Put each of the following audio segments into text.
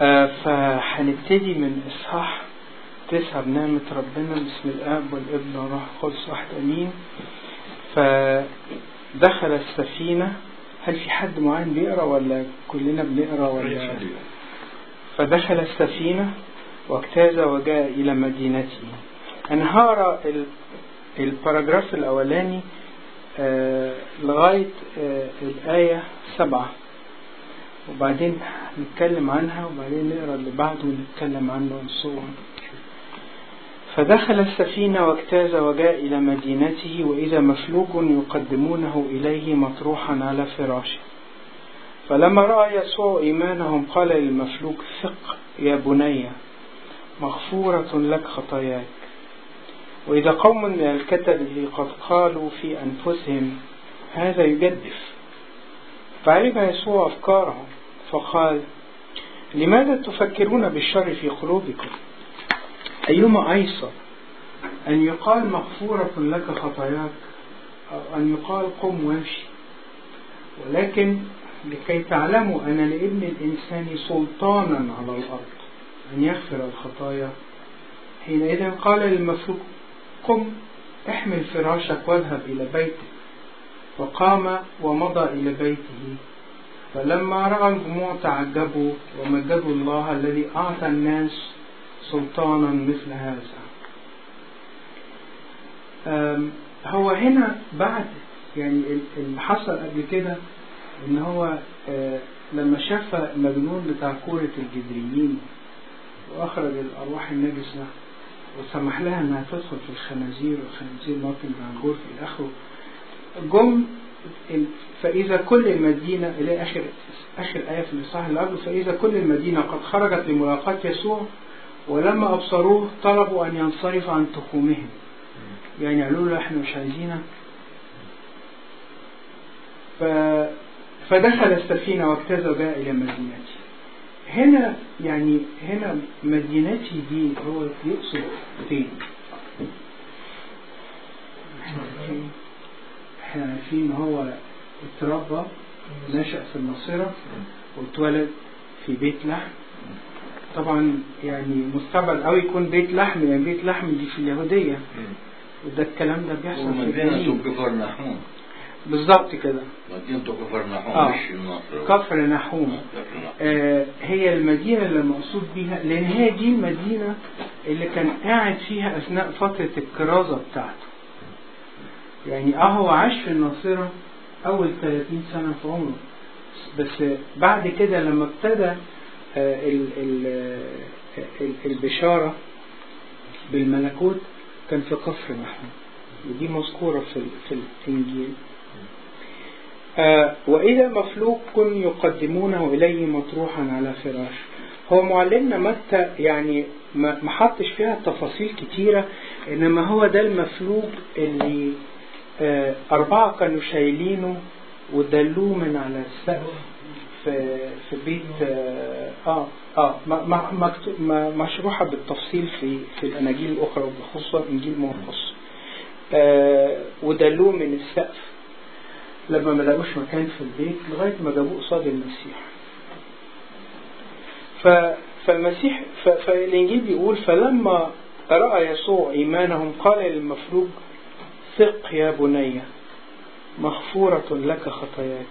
آه، فهنبتدي من إصحاح تسعة بنعمة ربنا بسم الآب والابن والروح القدس واحد أمين فدخل السفينة هل في حد معين بيقرا ولا كلنا بنقرا ولا فدخل السفينة واجتاز وجاء إلى مدينته أنا هقرا ال- الباراجراف الأولاني آه، لغاية آه، الآية سبعة وبعدين نتكلم عنها وبعدين نقرا اللي بعده ونتكلم عنه ونصور فدخل السفينة واجتاز وجاء إلى مدينته وإذا مفلوج يقدمونه إليه مطروحا على فراشه فلما رأى يسوع إيمانهم قال للمفلوج ثق يا بني مغفورة لك خطاياك وإذا قوم من الكتبة قد قالوا في أنفسهم هذا يجدف فعرف يسوع أفكارهم فقال لماذا تفكرون بالشر في قلوبكم أيما أيسر أن يقال مغفورة لك خطاياك أو أن يقال قم وامشي ولكن لكي تعلموا أن لابن الإنسان سلطانا على الأرض أن يغفر الخطايا حينئذ قال للمفلوج قم احمل فراشك واذهب إلى بيتك فقام ومضى إلى بيته فلما رأى الجموع تعجبوا ومجدوا الله الذي أعطى الناس سلطانا مثل هذا أم، هو هنا بعد يعني اللي حصل قبل كده ان هو آه، لما شاف المجنون بتاع كورة الجدريين واخرج الارواح النجسة وسمح لها انها تدخل في الخنازير والخنازير ممكن بعنجور في اخره جم فإذا كل المدينة إلى آخر آخر آية في الإصحاح اللي قبله فإذا كل المدينة قد خرجت لملاقاة يسوع ولما أبصروه طلبوا أن ينصرف عن تخومهم يعني قالوا له احنا مش عايزينك ف... فدخل السفينة واجتاز وجاء إلى مدينته هنا يعني هنا مدينتي دي هو يقصد فين؟ احنا عارفين احنا عارفين ان هو اتربى نشأ في الناصرة واتولد في بيت لحم طبعا يعني مستبعد قوي يكون بيت لحم لان بيت لحم دي في اليهودية وده الكلام ده بيحصل في ومدينة الجليل كفر نحوم بالظبط كده مدينة كفر نحوم آه. مش النصر كفر نحوم كفر نحوم. آه هي المدينة اللي المقصود بيها لأن هي دي المدينة اللي كان قاعد فيها أثناء فترة الكرازة بتاعته يعني اه هو عاش في الناصرة أول 30 سنة في عمره بس بعد كده لما ابتدى آه ال ال آه، ال- البشارة بالملكوت كان في كفر نحوم ودي مذكورة في, ال- في الإنجيل آه، وإذا مفلوك كن يقدمونه إليه مطروحا على فراش هو معلمنا متى يعني ما ما حطش فيها تفاصيل كتيرة إنما هو ده المفلوج اللي آه، أربعة كانوا شايلينه ودلوه من على السقف في في بيت اه اه, آه ما- ما- مكتوب- ما- مشروحة بالتفصيل في في الأناجيل الأخرى وبخصوصا إنجيل مرقس آه ودلوه من السقف لما ما لقوش مكان في البيت لغاية ما جابوه قصاد المسيح ف فالمسيح ف... فالإنجيل بيقول فلما رأى يسوع إيمانهم قال للمفلوج ثق يا بني مغفورة لك خطاياك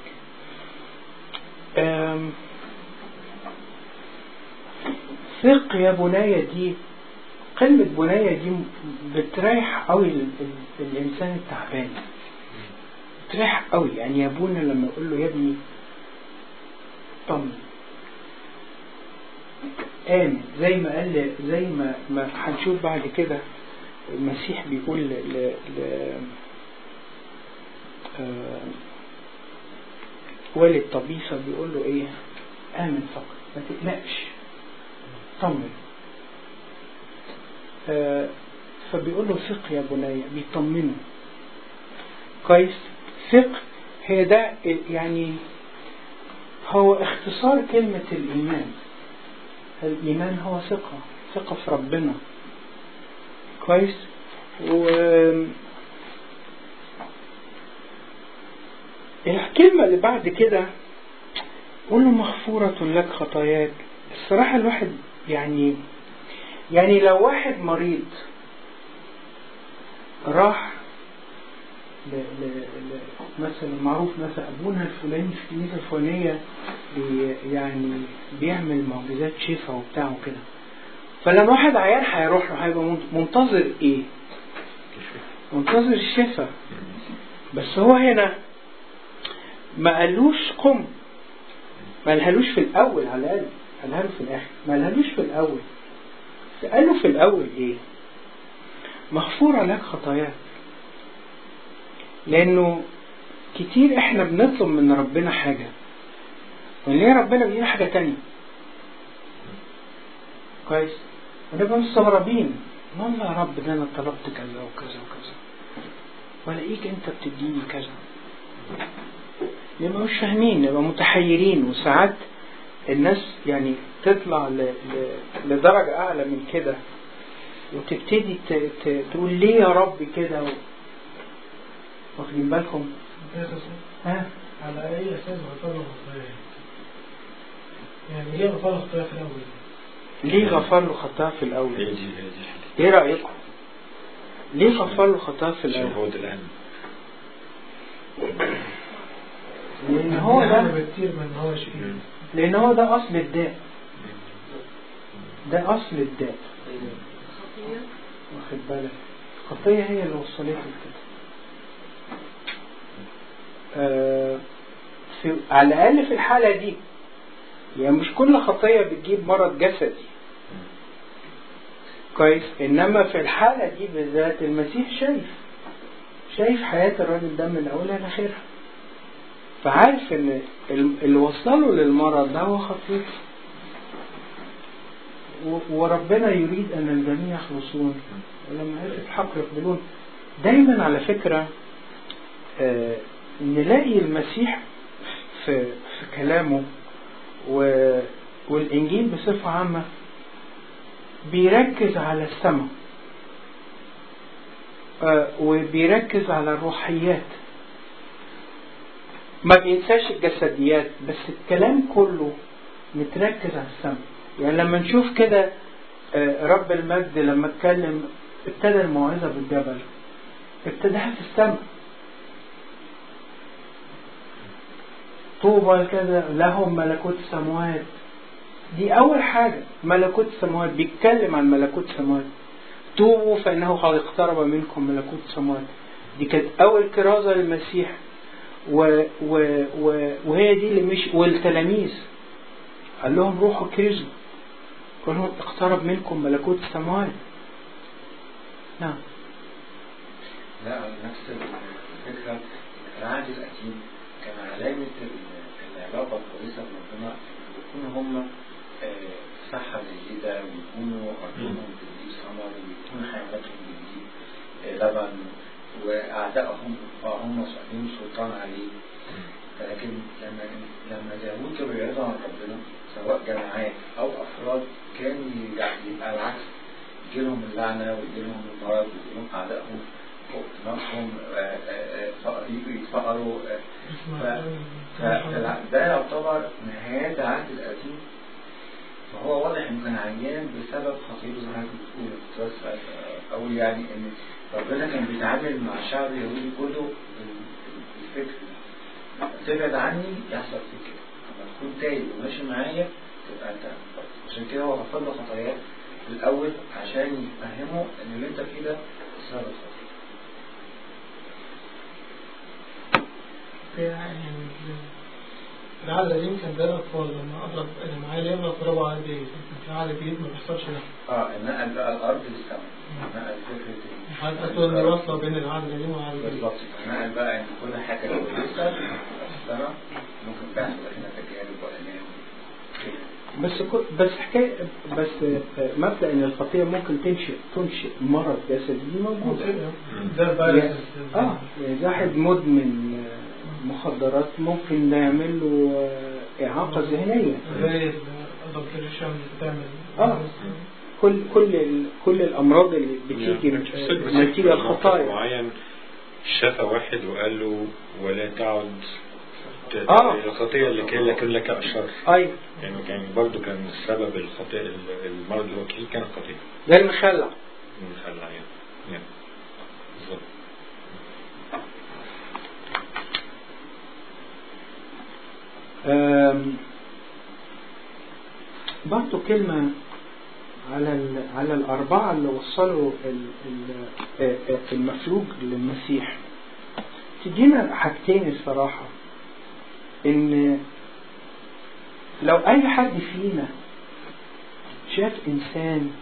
أم... ثق يا بني دي كلمة بني دي بتريح قوي ال... ال... الإنسان التعبان بتريح قوي يعني يا ابونا لما يقول له يا ابني طمن آمن زي ما قال زي ما ما هنشوف بعد كده المسيح بيقول ل ل ل آه، والد طبيسة بيقول له ايه آمن فقط ما تقلقش طمن آه، فبيقول له ثق يا بني بيطمنه كويس ثق هي ده يعني هو اختصار كلمة الإيمان الإيمان هو ثقة ثقة في ربنا كويس و الكلمة اللي بعد كده قول له مغفورة لك خطاياك الصراحة الواحد يعني يعني لو واحد مريض راح ل... ل... ل... مثلا معروف مثلا ابونا الفلاني في الكنيسه الفلانيه بي يعني بيعمل معجزات شفاء وبتاع وكده فلما واحد عيان هيروح له هيبقى من- منتظر ايه؟ منتظر الشفاء بس هو هنا ما قالوش قم ما قالهالوش في الاول على الاقل قالها له في الاخر ما قالهالوش في الاول قال له في الاول ايه؟ مغفورة لك خطاياك لانه كتير احنا بنطلب من ربنا حاجة ونلاقي ربنا بيدينا حاجة تانية كويس ونبقى مستغربين والله يا رب ده انا طلبت كذا وكذا وكذا والاقيك انت بتديني كذا نبقى مش فاهمين نبقى متحيرين وساعات الناس يعني تطلع ل... ل... لدرجة أعلى من كده وتبتدي ت... ت... تقول ليه يا رب كده و... واخدين بالكم ها على أي أساس غفر له خطاياه؟ يعني ليه غفر له خطاياه في الأول؟ ليه غفر له خطاه في هي الأول دي هي دي ايه رأيكم ليه غفر له خطاه في عشان الأول هو ده الأهم لأن هو أهم ده بكتير من إن هو شقي لأن هو ده أصل الداء ده أصل الداء واخد بالك الخطية هي اللي وصلته لكده آه، في على الأقل في الحالة دي يعني مش كل خطية بتجيب مرض جسدي كويس إنما في الحالة دي بالذات المسيح شايف شايف حياة الراجل ده من أولها لآخرها فعارف إن ال- اللي وصله للمرض ده هو خطيته و- وربنا يريد أن الجميع يخلصون ولما يعرف الحق يقبلون دايما على فكرة آه، نلاقي المسيح في, في كلامه و والإنجيل بصفة عامة بيركز على السماء آه، وبيركز على الروحيات ما بينساش الجسديات بس الكلام كله متركز على السماء يعني لما نشوف كده آه، رب المجد لما اتكلم ابتدى الموعظة بالجبل ابتداها في السماء طوبى كذا لهم ملكوت السماوات دي أول حاجة ملكوت السماوات بيتكلم عن ملكوت السماوات توبوا فإنه قد اقترب منكم ملكوت السماوات دي كانت أول كرازة للمسيح و و و وهي دي اللي مش والتلاميذ قال لهم روحوا كرزوا قال لهم اقترب منكم ملكوت السماوات نعم لا نفس الفكرة العهد القديم كان علامة ال- العلاقة الكويسة بربنا إن يكونوا هم آه، صحة جيدة ويكونوا أرضهم بتجيب ثمر ويكون حيواناتهم بتجيب آه، لبن وأعدائهم آه، هم صاحبين سلطان عليه لكن لما لما داوود كانوا بيعرضوا عن ربنا سواء جماعات أو أفراد كان ي- يبقى العكس يجيلهم اللعنة ويجيلهم المرض ويجيلهم أعدائهم فوق دماغهم آه، آه، آه، فقر- يجوا يتفقروا آه، ف- فالع- ده يعتبر نهاية العهد القديم فهو واضح انه كان عيان بسبب خطيته زي ما حضرتك بتقول كنت بس آه، اقول يعني ان ربنا كان بيتعامل مع الشعب اليهودي كله بال- بالفكر ده. تبعد عني يحصل فيك كده لما تكون تايب وماشي معايا تبقى انت كويس. عشان كده هو غفر له خطاياه في الاول عشان يفهمه ان اللي انت فيه ده بسبب الخطيه يعني العهد القديم كان ده الأطفال لما أضرب اللي معايا ليه أضربه على البيت لكن في العهد الجديد ما بيحصلش ده اه نقل بقى الارض للسماء نقل فكره ال- حتى تقول إن واصلة بين العهد القديم والعهد الجديد بالظبط نقل بقى ان كل حاجه كويسه في السماء ممكن تحصل هنا تجارب والام كده بس كو- بس حكاية بس آه، مبدأ إن الخطية ممكن تنشئ تنشئ مرض جسدي دي موجودة ده الفيروس يعني- اه يعني واحد مدمن آه، مخدرات ممكن ده يعمل له آه، إعاقة ذهنية زي الادلتريشن بتعمل آه. كل كل ال- كل الأمراض اللي بتيجي آه، نتيجة الخطايا معين شفى واحد وقال له ولا تعد آه. الخطية اللي كان لكن لك الشر ايوه يعني كان برضو كان سبب الخطيئة المرض اللي هو فيه كان الخطيئة ده المخلع من خلع يعني يعني بالظبط آم، برضو كلمة على ال- على الأربعة اللي وصلوا ال- ال- آه، آه، المفلوج للمسيح تدينا حاجتين الصراحة إن لو أي حد فينا شاف إنسان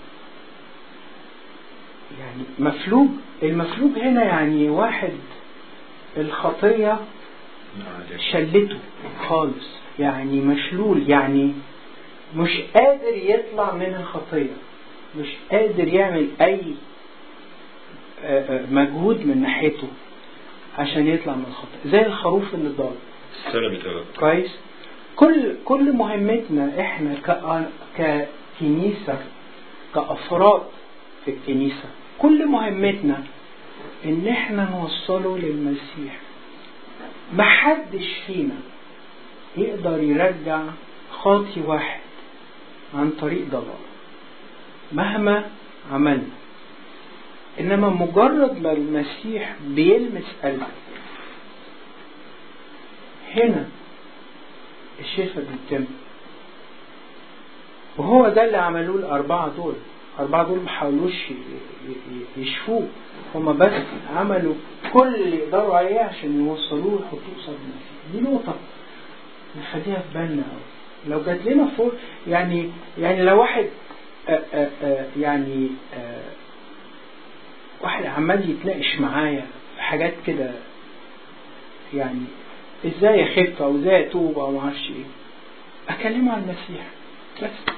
يعني مفلوج المفلوج هنا يعني واحد الخطية معلش. شلته خالص يعني مشلول يعني مش قادر يطلع من الخطية مش قادر يعمل أي آه، آه، مجهود من ناحيته عشان يطلع من الخطية زي الخروف اللي ضال سلبت الرب كويس كل كل مهمتنا احنا ك- ككنيسة كأفراد في الكنيسة كل مهمتنا ان احنا نوصله للمسيح محدش فينا يقدر يرجع خاطي واحد عن طريق ضلال مهما عملنا انما مجرد ما المسيح بيلمس قلبك هنا الشفاء بيتم وهو ده اللي عملوه الأربعة دول الأربعة دول ما حاولوش ي- ي- يشفوه هما بس عملوا كل اللي يقدروا عليه عشان يوصلوه ويحطوه قصاد المسيح دي نقطة نخليها في بالنا أوي لو جات لنا فوق يعني يعني لو واحد آآ آآ يعني آآ واحد عمال يتناقش معايا في حاجات كده يعني ازاي اخف او ازاي اتوب او معرفش ايه اكلمه عن المسيح بس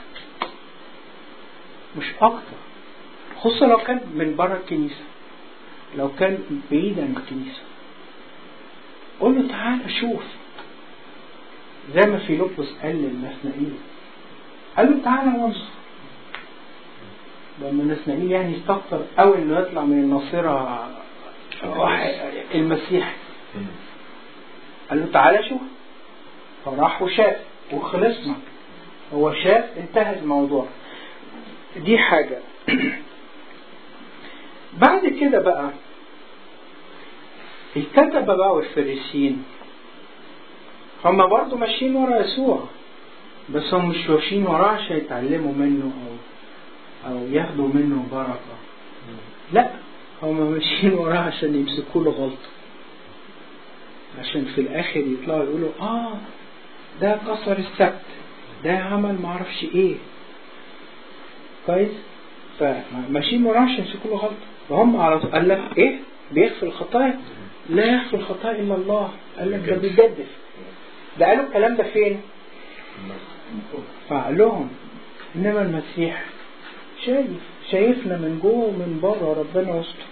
مش اكتر خصوصا لو كان من بره الكنيسه لو كان بعيد عن الكنيسه قول له تعالى شوف زي ما فيلبس قال للنسنائيل قال له تعالى وانظر لما نسنائيل يعني استكتر قوي انه يطلع من الناصره المسيح مم. قال له تعالى شوف فراح وشاف وخلصنا هو شاف انتهى الموضوع دي حاجة بعد كده بقى الكتبة بقى والفريسين هم برضو ماشيين ورا يسوع بس هم مش ماشيين وراه عشان يتعلموا منه او او ياخدوا منه بركة لا هم ماشيين وراه عشان يمسكوا له غلطة عشان في الاخر يطلعوا يقولوا اه ده كسر السبت ده عمل معرفش ايه كويس فماشيين وراه عشان يمسكوا له غلطه فهم على طول قال لك ايه بيغفر الخطايا لا يغفر الخطايا الا الله قال لك ده بيجدف ده قالوا الكلام ده فين فقال لهم انما المسيح شايف شايفنا من جوه ومن بره ربنا يستر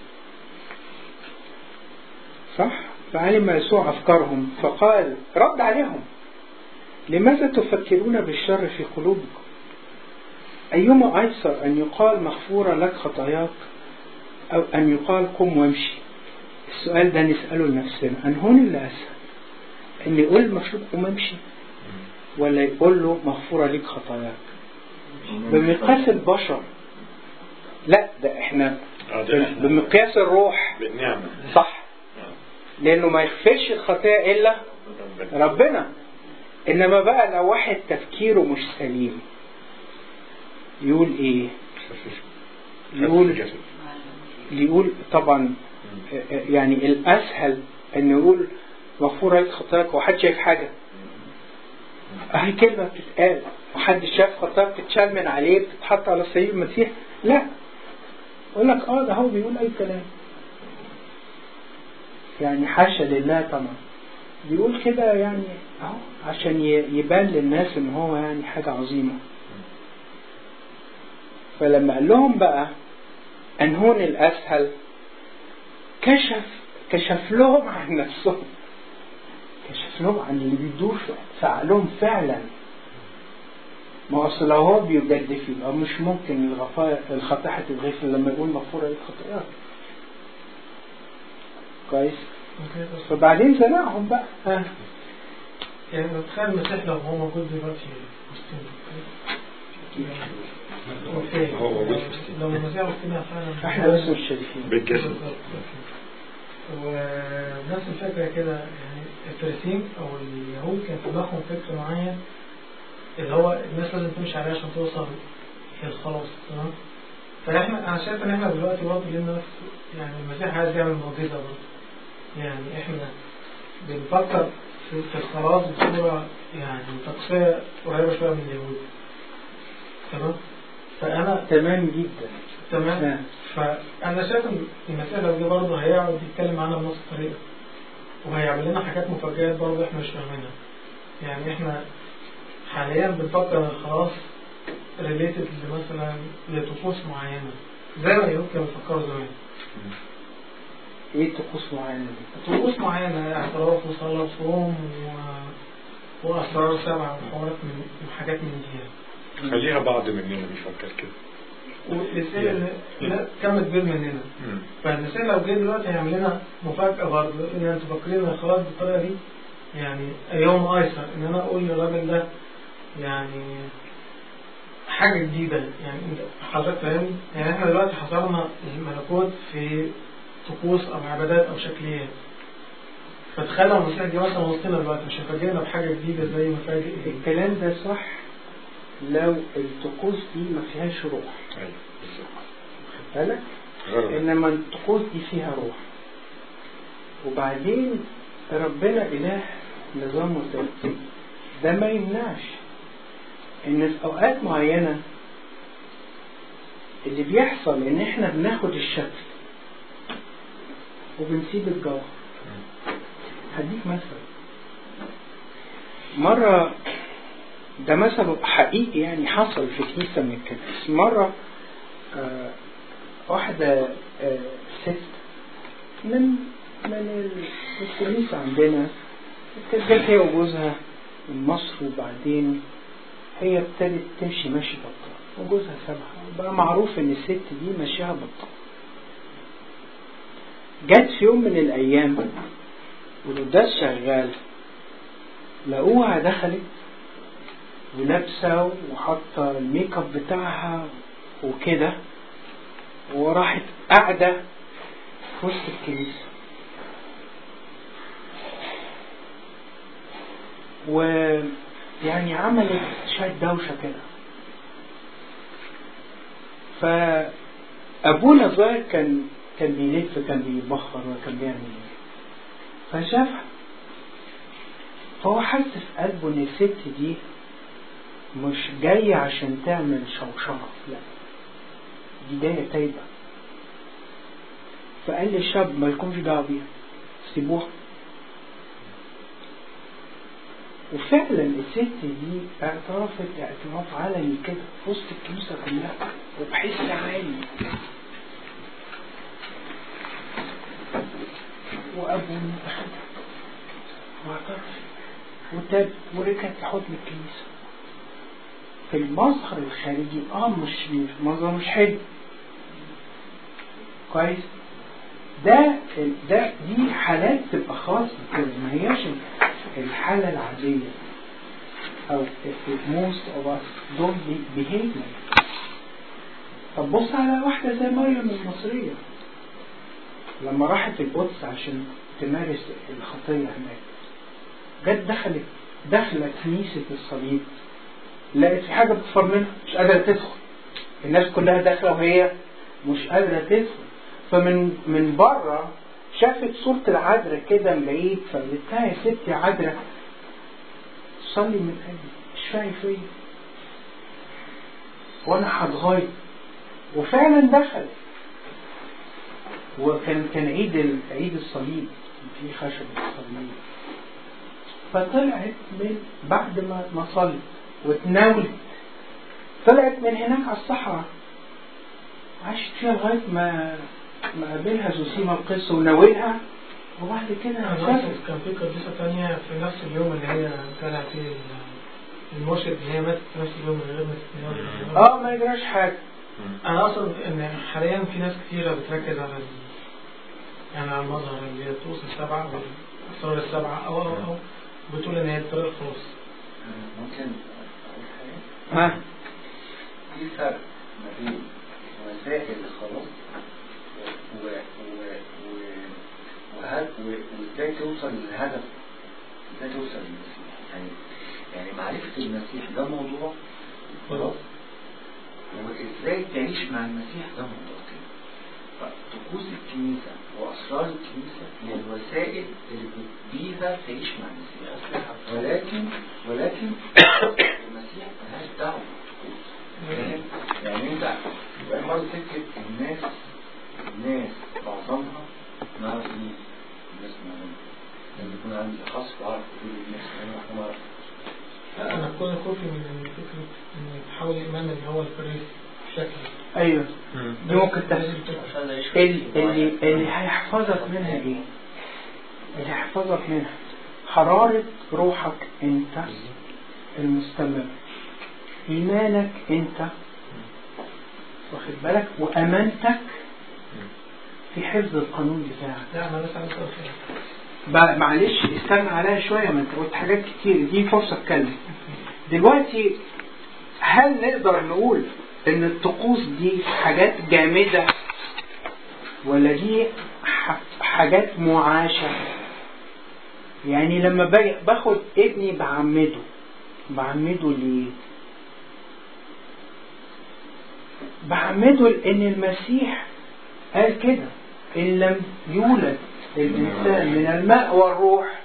صح فعلم يسوع أفكارهم فقال رد عليهم لماذا تفكرون بالشر في قلوبكم أيما أيسر أن يقال مغفورة لك خطاياك أو أن يقال قم وامشي السؤال ده نسأله لنفسنا أن هون اللي أسهل أن يقول المفروض قم امشي ولا يقول له مغفورة لك خطاياك بمقياس البشر لا ده احنا آه، ده إحنا بمقياس الروح بالنعمة صح آه. لانه ما يغفرش الخطايا الا ربنا. ربنا انما بقى لو واحد تفكيره مش سليم يقول ايه خفيف. يقول خفيف. يقول طبعا مم. يعني الاسهل ان يقول مغفورة لك خطاياك وحد شايف حاجة اهي كلمة بتتقال محدش شاف خطاياك بتتشال من عليه بتتحط على سرير المسيح لا يقول لك اه ده هو بيقول اي كلام يعني حاشا لله طبعا بيقول كده يعني اهو عشان ي- يبان للناس ان هو يعني حاجة عظيمة فلما قال لهم بقى انهون الاسهل كشف كشف لهم عن نفسهم كشف لهم عن اللي بيدور في- في عقلهم فعلا ما اصل لو هو بيجدف يبقى مش ممكن الغفاء الخطيئة هتتغفر لما يقول مغفورة للخطيئات كويس اوكي بس فبعدين زنقهم بقى ها يعني تخيل المسيح لو هو موجود دلوقتي وسطنا اوكي هو موجود في وسطنا. لو المسيح وسطنا فعلا احنا بس مش شايفين بالجسد بالظبط. ونفس الفكرة كده يعني الفريسين أو اليهود كان في دماغهم فكر معين اللي هو الناس لازم تمشي عليه عشان توصل للخلاص تمام فاحنا انا شايف ان احنا دلوقتي برضه لنا نفس يعني المسيح عايز يعمل معجزة برضه يعني احنا بنفكر في في الخلاص بصورة يعني تقصية قريبة شوية من اليهود تمام فأنا تمام جدا تمام نعم. فانا شايف ان المسألة دي برضه هيقعد يتكلم معانا بنفس الطريقة وهيعمل لنا حاجات مفاجآت برضه احنا مش فاهمينها يعني احنا حاليا بنفكر ان الخلاص ريليتد مثلا لطقوس معينة زي ما اليهود كانوا بيفكروا زمان ايه طقوس معينة دي؟ طقوس معينة اعتراف وصلاة وصوم و... وأسرار سبعة وحوارات من وحاجات من دي يعني. خليها بعض مننا بيفكر كده والرسالة لا كم كبير مننا مم. فالمثال لو جه دلوقتي هيعمل لنا مفاجأة برضه ان انتوا فاكرين ان خلاص بالطريقة دي يعني يوم ايسر ان انا اقول للراجل ده يعني حاجة جديدة يعني انت حضرتك فاهمني يعني احنا دلوقتي حصرنا الملكوت في طقوس او عبادات او شكليات فتخيل لو المسيح جه مثلا وسطنا دلوقتي مش هيفاجئنا بحاجة جديدة زي مفاجئ ايه الكلام ده صح لو الطقوس دي ما فيهاش روح ايوه بالظبط خد بالك غرض انما الطقوس دي فيها روح وبعدين ربنا اله نظام وترتيب ده ما يمنعش ان في اوقات معينة اللي بيحصل ان احنا بناخد الشكل وبنسيب الجوهر هديك مثل مرة ده مثل حقيقي يعني حصل في كنيسة من الكنائس مرة آه واحدة آه ست من من ال- الكنيسة عندنا كانت جت هي وجوزها من مصر وبعدين هي ابتدت تمشي ماشي بطال وجوزها سابها بقى معروف ان الست دي ماشيها بطال جت في يوم من الايام والقداس شغال لقوها دخلت ولابسه وحاطه الميك اب بتاعها وكده وراحت قاعده في وسط الكنيسه ويعني عملت شويه دوشه كده فابونا الظاهر كان كان بيلف كان بيبخر وكان بيعمل ايه فشافها فهو حس في قلبه ان الست دي مش جاية عشان تعمل شوشرة لا دي جاية تايبة فقال للشاب ما لكمش دعوة بيها سيبوها وفعلا الست دي اعترفت اعتراف علني كده في وسط الكنيسة كلها وبحس عالي وأبونا أخدها واعترف وتاب وركعت في حضن الكنيسة في المظهر الخارجي اه مش مش منظر مش حلو كويس ده ده دي حالات تبقى خاصة كده ما هياش الحالة العادية أو most of us don't be- behave like طب بص على واحدة زي مريم المصرية لما راحت القدس عشان تمارس الخطية هناك جت دخلت دخلت كنيسة الصليب لقت في حاجة بتصفر منها مش قادرة تدخل الناس كلها داخلة وهي مش قادرة تدخل فمن من بره شافت صورة العذراء كده من بعيد فقالت لها يا ست يا عذراء صلي من قلبي اشفعي فيا وانا هتغير وفعلا دخلت وكان كان عيد ال- عيد الصليب في خشب الصليب فطلعت من بعد ما ما صلت وتناولت طلعت من هناك على الصحراء عاشت فيها لغايه ما ما قابلها زوسيما القس وناولها وبعد كده أنا سافرت فاكر كان في قديسة تانية في نفس اليوم اللي هي طلع فيه ال- المرشد اللي هي ماتت في نفس اليوم من غير ما تتناول. اه ما يجراش حاجه أنا أقصد إن حاليا في ناس كتيرة بتركز على ال... يعني على المظهر اللي هي الطقوس السبعة والأسرار السبعة أو أو أو بتقول ان هي الطريق الخلاص ممكن أقول حاجة ها في فرق ما بين وسائل الخلاص و و و وهل و- وازاي توصل للهدف ازاي توصل للمسيح يعني يعني معرفة المسيح ده موضوع خلاص وازاي تعيش مع المسيح ده موضوع تاني فطقوس الكنيسة وأسرار الكنيسة هي الوسائل اللي بيها تعيش مع المسيح ولكن ولكن المسيح ملهاش دعوة بالطقوس فاهم؟ يعني انت بقى مرة فكرة الناس الناس معظمها ما اعرف مين الناس معظمها لما يكون عندي خاص بعرف كل الناس انا ما اعرف لا انا كل خوفي من إن فكره ان تحول الايمان اللي هو الفريس بشكل ايوه دي ممكن تحصل عشان اعيش في اللي اللي اللي هيحفظك منها ايه؟ اللي هيحفظك منها حرارة روحك انت المستمر ايمانك انت واخد بالك وامانتك في حفظ القانون بتاعك لا انا بس عايز اسال سؤال بقى معلش استنى عليا شوية ما انت قلت حاجات كتير دي فرصة اتكلم دلوقتي هل نقدر نقول ان الطقوس دي حاجات جامدة ولا دي ح- حاجات معاشة يعني لما باجي باخد ابني بعمده بعمده ليه بعمده لان المسيح قال كده ان لم يولد الانسان من الماء والروح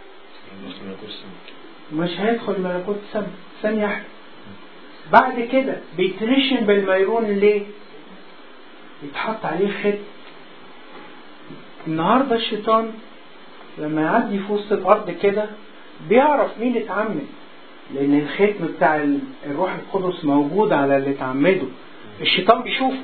مش هيدخل ملكوت السماء ثانية واحدة بعد كده بيترشم بالميرون ليه؟ يتحط عليه ختم النهاردة الشيطان لما يعدي في وسط الأرض كده بيعرف مين اتعمد لأن الختم بتاع ال- الروح القدس موجود على اللي اتعمده الشيطان بيشوفه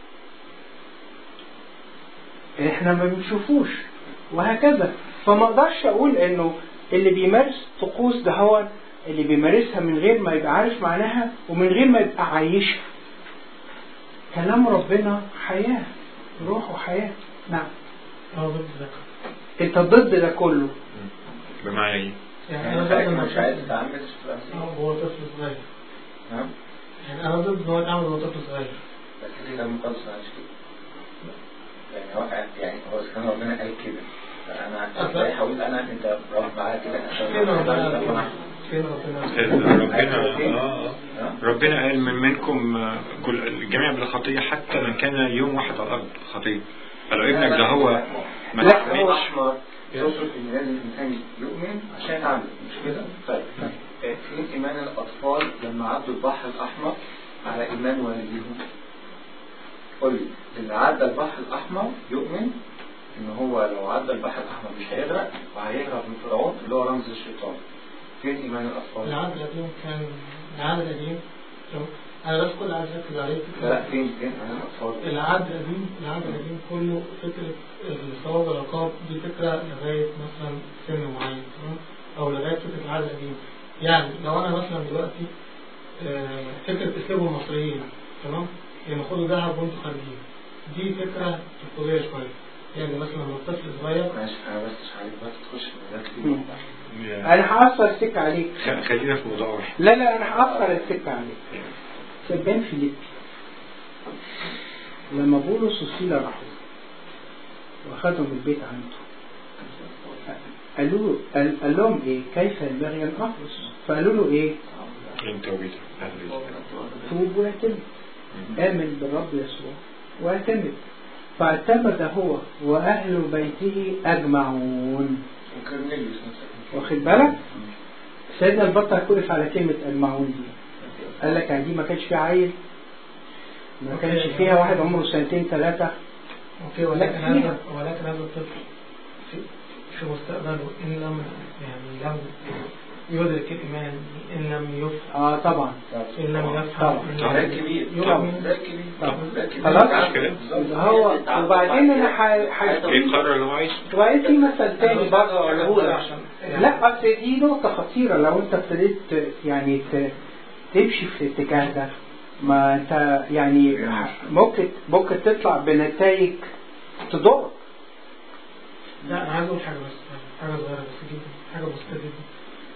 احنا ما بنشوفوش وهكذا فما اقدرش اقول انه اللي بيمارس طقوس ده هو اللي بيمارسها من غير ما يبقى عارف معناها ومن غير ما يبقى عايشها كلام ربنا حياة روح وحياة نعم اه ضد ده انت ضد ده كله بمعنى ايه؟ يعني يعني انا ضد حضرتك إن مش عايز تتعمد في آه، المسيح هو طفل صغير نعم يعني انا ضد ان هو يتعامل وهو طفل صغير بس ليه لما خالص ما عادش كده يعني هو يعني هو إذا كان ربنا قال كده فانا أصلاً. ازاي حاول انا انت روح معايا كده عشان فين ربنا ربنا فين ربنا ربنا آه آه. ربنا قال من منكم آه، كل الجميع بالخطية حتى من كان يوم واحد على الأرض خطية فلو ابنك ده هو ما لا، هو تحملش احمر يقصد ان لازم الانسان يؤمن عشان يتعامل مش كده؟ طيب آه، فين ايمان الاطفال لما عدوا البحر الاحمر على ايمان والديهم؟ قول لي اللي عدى البحر الاحمر يؤمن ان هو لو عدى البحر الاحمر مش هيغرق وهيهرب من فرعون اللي هو رمز الشيطان. فين ايمان الاطفال؟ العهد القديم كان العهد القديم تمام؟ انا بس كل عايز اركز عليه لا لا فكره فين فين ايمان الاطفال؟ العهد القديم العهد القديم كله فكره الثواب والعقاب دي فكره لغايه مثلا سن معين تمام او لغايه فكره العهد القديم يعني لو انا مثلا دلوقتي آه، فكره اسلوب المصريين تمام يعني خدوا ذهب وانتوا خارجين دي فكره طفوليه شويه يعني مثلا لما الطفل صغير ماشي انا بس مش عارف بس تخش في المجال مم. كتير. انا هأثر السكة عليك خ- خلينا في موضوع واحد لا لا انا هأثر السكة عليك سبان فيليبي لما بولس وسيلا راحوا واخدهم البيت عنده قالوا له قال, قال لهم ايه كيف ينبغي ان اخلص فقالوا له ايه انت وبيتك توب واعتمد آمن بالرب يسوع واعتمد فاعتمد هو وأهل بيته أجمعون وكرنيليوس مثلا واخد بالك سيدنا البطل كلف على كلمة أجمعون دي قال لك يعني دي ما كانش فيها عيل ما كانش فيها واحد عمره سنتين ثلاثة اوكي ولكن لا، هذا فيها. ولكن هذا الطفل في, في مستقبله ان لم يعني لم يدرك الايمان ان لم يفهم اه طبعا ان لم يفهم طبعا. إن ده لم كبير يؤمن ده كبير طبعا. ده كبير خلاص. بالظبط. هو وبعدين انا ح- ح- يقرر اللي هو عايزه وبعدين في مثل تاني برضه اقوله لك عشان لا اصل دي نقطة خطيرة لو انت ابتديت ت- يعني ت- تمشي في الاتجاه ده ما انت يعني ممكن ممكن تطلع بنتائج تضر لا انا عايز اقول حاجه بس حاجه صغيره بس جدا حاجه بسيطه جدا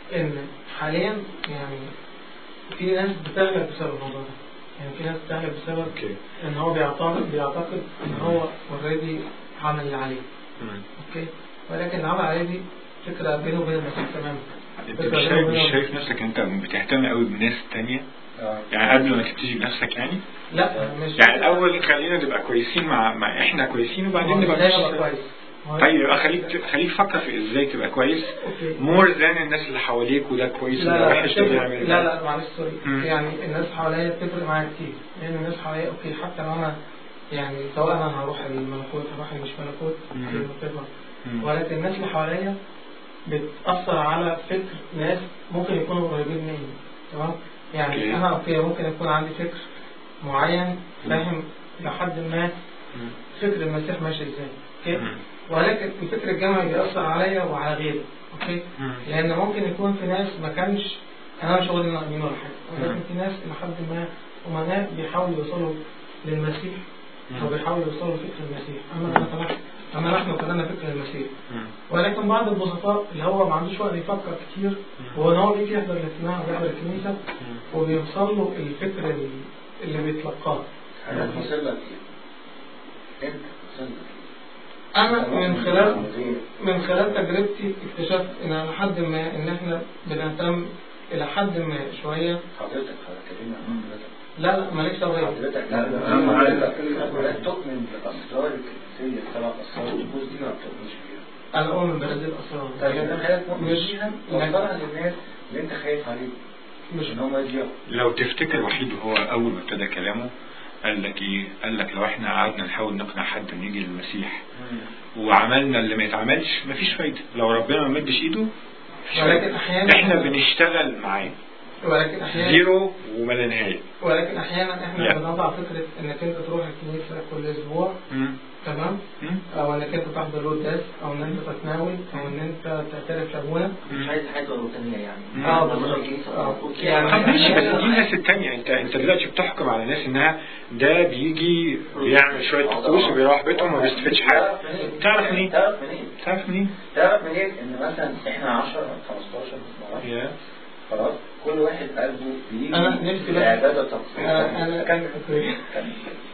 ان حاليا يعني في ناس بتغلب بسبب الموضوع ده يعني في ناس بتغلب بسبب اوكي ان هو بيعتقد بيعتقد ان هو اوريدي عمل اللي عليه مم. اوكي ولكن اللي عمل عليه دي فكره بينه وبين المسيح تماما انت مش شايف مش شايف نفسك انت بتهتم قوي بالناس التانية آه. يعني قبل ما تبتدي بنفسك يعني لا مش يعني الاول خلينا نبقى كويسين مع, مع احنا كويسين وبعدين نبقى ازاي ابقى مش- كويس هو- طيب يبقى خليك خليك فكر في ازاي تبقى كويس اوكي مور ذان الناس اللي حواليك وده كويس لا وده لا وحش وده بتفرق- يعمل لا ده. لا معلش سوري مم. يعني الناس حواليا بتفرق معايا كتير لان الناس حواليا اوكي حتى لو انا يعني سواء انا هروح الملكوت هروح مش ملكوت مم. whatever. مم. ولكن الناس اللي حواليا بتأثر على فكر ناس ممكن يكونوا قريبين مني تمام يعني اوكي. انا اوكي ممكن يكون عندي فكر معين فاهم لحد ما مم. فكر المسيح ماشي ازاي اوكي مم. ولكن الفكر الجمعي بيأثر عليا وعلى غيري اوكي مم. لان ممكن يكون في ناس ما كانش انا مش واخد انه امين ولا حاجه ولكن مم. في ناس لحد ما امناء بيحاولوا يوصلوا للمسيح مم. او بيحاولوا يوصلوا لفكر المسيح اما انا فنحن اما نحن فلنا فكر المسيح مم. ولكن بعض البسطاء اللي هو ما عندوش وقت يفكر كتير هو ان هو بيجي يحضر الاجتماع ويحضر الكنيسه وبيوصل له الفكر اللي- اللي بيتلقاه أنا وصل لك إيه؟ أنت وصل لك انا إيه؟ من خلال غير. من خلال تجربتي اكتشفت ان على حد ما ان احنا بنهتم الى حد ما شويه حضرتك حضرتك كلمة عن حضرتك لا لا مالكش دعوه حضرتك لا لا حضرتك لا تؤمن بالأسرار الكنسية السبع أسرار النفوس دي ما بتؤمنش بيها انا اؤمن بهذه الاسرار طيب أنت خايف تؤمن مش بيها وصلها للناس اللي أنت خايف عليهم مش إن هم يضيعوا لو تفتكر وحيد وهو اول ما ابتدى كلامه قال لك ايه قال لك لو احنا قعدنا نحاول نقنع حد انه يجي للمسيح وعملنا اللي ما يتعملش مفيش فايده لو ربنا ما مدش ايده مفيش ولكن فايدة. أحيانا- احنا بنشتغل معاه ولكن احيانا زيرو وما لا نهايه ولكن احيانا احنا لا. بنضع فكره انك انت تروح الكنيسه كل اسبوع مم. تمام مم. او انك انت تحضر القداس او ان انت تتناول او ان انت تعترف لابونا مش عايز حاجة روتينية يعني اه لما بالظبط. الكنيسة آه. أوكي. يعني طب ماشي بس دي أحياناً- الناس التانية انت انت دلوقتي بتحكم على ناس انها ده بيجي بيعمل شوية طقوس وبيروح بيتهم وما بيستفادش حاجة تعرف منين؟ تعرف منين؟ تعرف منين؟ تعرف منين ان مثلا احنا 10 أو 15 ما نعرفش يا خلاص كل واحد قلبه بيجي أنا نفسي بس- لعبادة تقصية انا انا كان أوكي. كان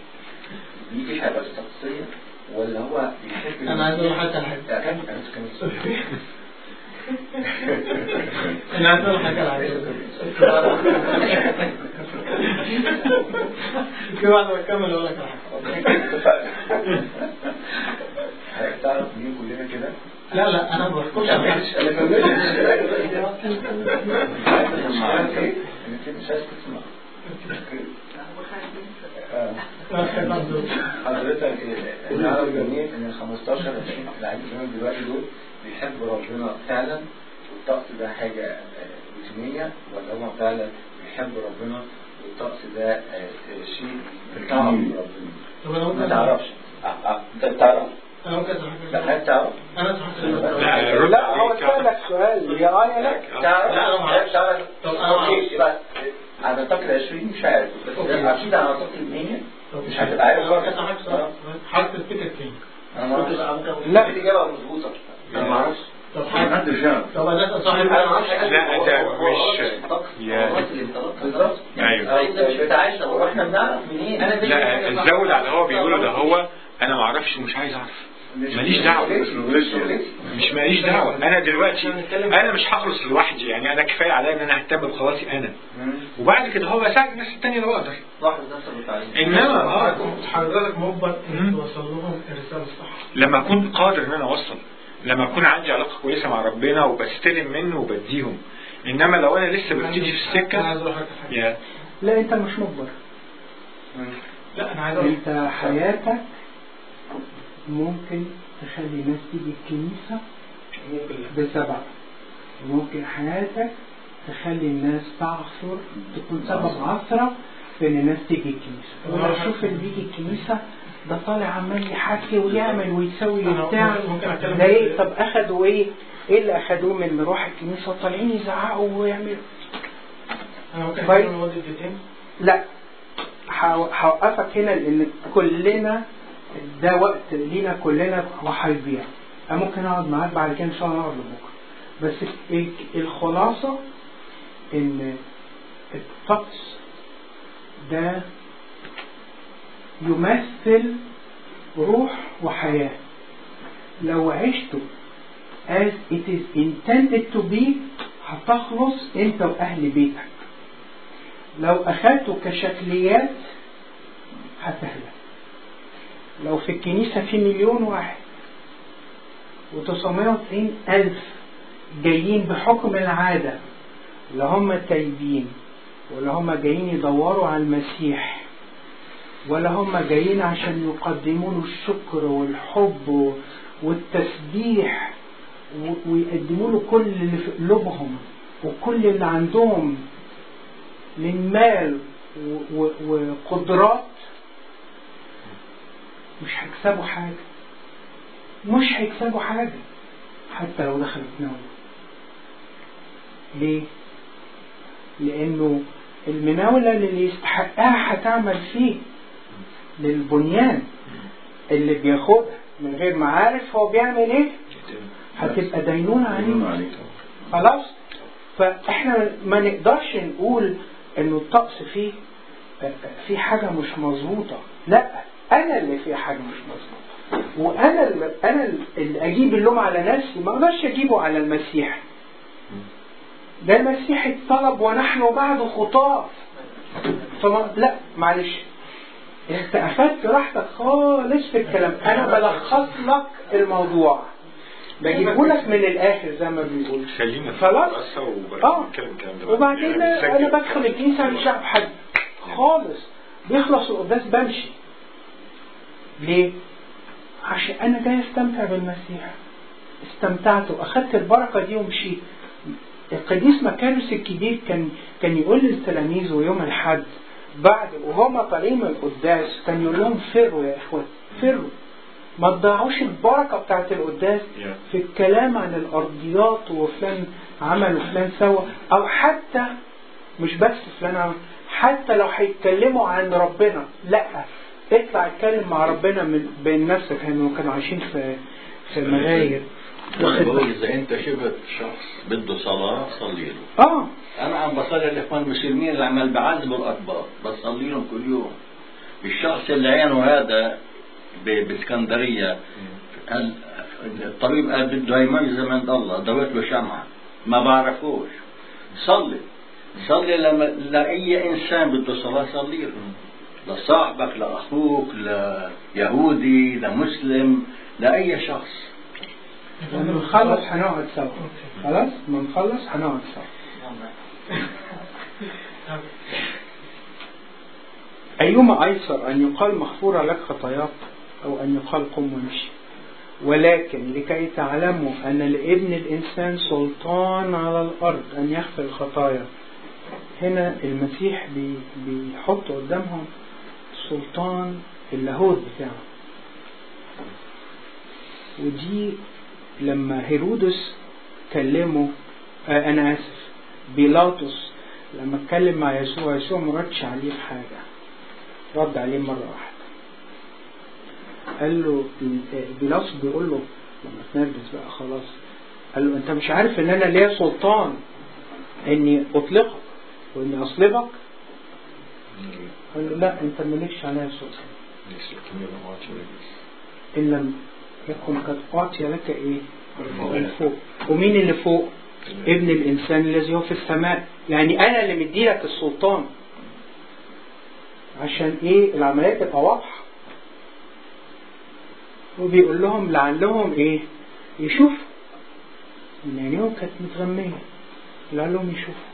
بيجي لعبادة تقصية ولا هو بيحب انا عايز اقول حاجه على حاجه لا، كان كان كان انا عايز اقول حاجه على كده بعد ما اكمل اقول لك على حاجه حضرتك تعرف مين كلنا كده؟ لا لا انا ما بحكمش على حاجه انا كملتش ايه؟ انك مش عايز تسمع آه. حضرتك نعرف جميع ان ال 15 20 لاعبين كمان دلوقتي دول بيحبوا ربنا فعلا والطقس ده حاجه آه، روتينيه ولا هم فعلا بيحبوا ربنا والطقس ده آه، آه، شيء بتعرف ربنا طب انا ما ممكن تعرفش آه، آه، انت بتعرف انا ممكن أسأل لا حاجه حضرتك تعرف انا سمعت لا، السؤال. لا هو سألك سؤال يا آية لا تعرف لا، أنا ما أعرفش. تعرف طب أنا ما أعرفش. أوكي، بس على نطاق 20 مش عارف بس أوكي. اكيد على نطاق ال 100 طب مش هتبقى عارف أنا خالص. ممكن أسأل حاجه سؤال حاجه الفكر فين انا ما اعرفش لا. الاجابه مظبوطه انا ما اعرفش طب حاجه طب انا صاحب انا ما اعرفش حاجه لا، ده مش- يا- بالظبط أيوه. انت مش بتعيش طب واحنا بنعرف منين انا لا الزود على اللي هو بيقوله ده هو انا ما اعرفش ومش عايز اعرف ماليش دعوة مش ماليش دعوة انا دلوقتي انا مش هخلص لوحدي يعني انا كفاية عليا ان انا اهتم بخلاصي انا وبعد كده هو اساعد الناس التانية لو اقدر صاحب نفس التعليم انما اه حضرتك مجبر مم. انك توصل لهم الرساله الصح لما اكون قادر ان انا اوصل لما اكون عندي علاقة كويسة مع ربنا وبستلم منه وبديهم انما لو انا لسه ببتدي في انا عايز السكة اقول حاجه حاجة. يا لا انت مش مجبر لا انا عايز اقول انت حياتك ممكن تخلي الناس تيجي الكنيسة بسبب ممكن حياتك تخلي الناس تعثر تكون سبب عثرة في ان الناس تيجي الكنيسة ولو شوف اللي بيجي الكنيسة ده طالع عمال يحكي ويعمل ويسوي أنا وبتاع ممكن- ممكن أتكلم ده ايه في- طب اخدوا ايه ايه اللي اخدوه من روح الكنيسة وطالعين يزعقوا ويعملوا انا ممكن طيب. اتكلم لمده دقيقتين لا هو- هوقفك هنا لان كلنا ده وقت لينا كلنا وهيضيع انا ممكن اقعد معاك بعد كده ان شاء الله نقعد لبكره بس ال- الخلاصة ان الطقس ده يمثل روح وحياة لو عشته as it is intended to be هتخلص انت واهل بيتك لو اخدته كشكليات هتهلك لو في الكنيسة في مليون واحد و990 ألف جايين بحكم العادة لا هم تايبين ولا هم جايين يدوروا على المسيح ولا هم جايين عشان يقدموا له الشكر والحب والتسبيح و- ويقدموا له كل اللي في قلوبهم وكل اللي عندهم من مال و- و- وقدرات مش هيكسبوا حاجة مش هيكسبوا حاجة حتى لو دخلوا تناول ليه؟ لأنه المناولة اللي يستحقها هتعمل فيه للبنيان اللي بياخدها من غير ما عارف هو بيعمل ايه هتبقى دينونة عليه خلاص فاحنا ما نقدرش نقول انه الطقس فيه في حاجة مش مظبوطة لا انا اللي فيه حاجة مش مظبوطة وانا اللي انا اللي اجيب اللوم على نفسي ما اقدرش اجيبه على المسيح ده المسيح اتطلب ونحن بعد خطاة فما لا معلش انت اخدت راحتك خالص في الكلام انا بلخص لك الموضوع بجيبه لك من الاخر زي ما بيقول خلينا في خلاص القصة اه ونتكلم الكلام ده وبعدين يعني انا نسجل. بدخل الكنيسه مش عارف حد خالص بيخلص القداس بمشي ليه؟ عشان انا جاي استمتع بالمسيح استمتعت واخدت البركه دي ومشيت القديس مكارس الكبير كان كان يقول للتلاميذ يوم الحد بعد وهما طالعين من القداس كان يقول لهم فروا يا اخوات فروا ما تضيعوش البركه بتاعت القداس Yeah. في الكلام عن الارضيات وفلان عمل وفلان سوى او حتى مش بس فلان عمل حتى لو هيتكلموا عن ربنا لا اطلع اتكلم مع ربنا من بين نفسك لانه كانوا عايشين في في مغاير أنا بقول إذا أنت شفت شخص بده صلاة صلي له اه أنا عم بصلي الإخوان المسلمين اللي عمال بعذبوا الأطباء بصلي لهم كل يوم الشخص اللي عينه هذا ب- باسكندرية ال- الطبيب قال بده يميز من الله دوت له شمعة ما بعرفوش صلي صلي لما لأي إنسان بده صلاة صلي له لصاحبك لأخوك ليهودي لمسلم لأي شخص لما نخلص هنقعد سوا خلاص لما نخلص هنقعد سوا أيما أيسر أن يقال مغفورة لك خطاياك أو أن يقال قم وامشي ولكن لكي تعلموا أن لابن الإنسان سلطان على الأرض أن يغفر الخطايا هنا المسيح بي بيحط قدامهم سلطان اللاهوت بتاعه ودي لما هيرودس كلمه آه أنا آسف بيلاطس لما اتكلم مع يسوع يسوع ما ردش عليه في حاجة رد عليه مرة واحدة قال له بيلاطس بيقول له لما اتنرفز بقى خلاص قال له انت مش عارف ان انا ليا سلطان اني اطلقك واني اصلبك قال له لا انت مالكش عليا سلطان ان لم يكن قد اعطي لك ايه من فوق ومين اللي فوق ابن الانسان الذي هو في السماء يعني انا اللي مديلك السلطان عشان ايه العمليه تبقى واضحه وبيقول لهم لعلهم ايه يشوفوا من عينيهم كانت متغمية لعلهم يشوفوا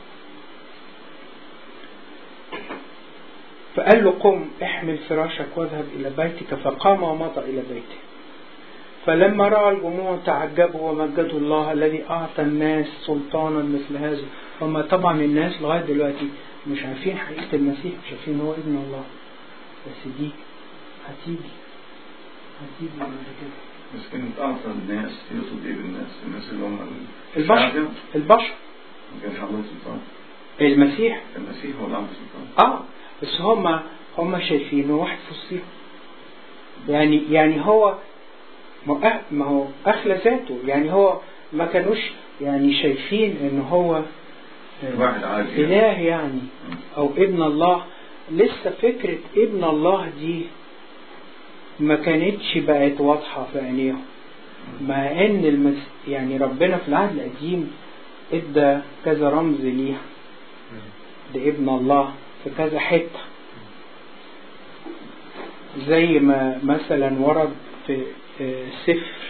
فقال له قم احمل فراشك واذهب إلى بيتك فقام ومضى إلى بيته فلما رأى الجموع تعجبوا ومجدوا الله الذي أعطى الناس سلطانا مثل هذا هم طبعا الناس لغاية دلوقتي مش عارفين حقيقة المسيح مش عارفين هو ابن الله بس دي هتيجي هتيجي بعد كده بس كانت أعطى الناس يقصد إيه بالناس؟ الناس اللي هم البشر الشعب البشر ما كانش عندهم سلطان المسيح المسيح هو اللي عنده سلطان اه بس هم هم شايفينه واحد في وسطهم يعني يعني هو ما هو- ما هو اخلى ذاته يعني هو ما كانوش يعني شايفين ان هو آه، واحد عادي إله يعني أو ابن الله لسه فكرة ابن الله دي ما كانتش بقت واضحة في عينيهم مع ان المس... يعني ربنا في العهد القديم ادى كذا رمز ليها ده ابن الله في كذا حتة زي ما مثلا ورد في آه، سفر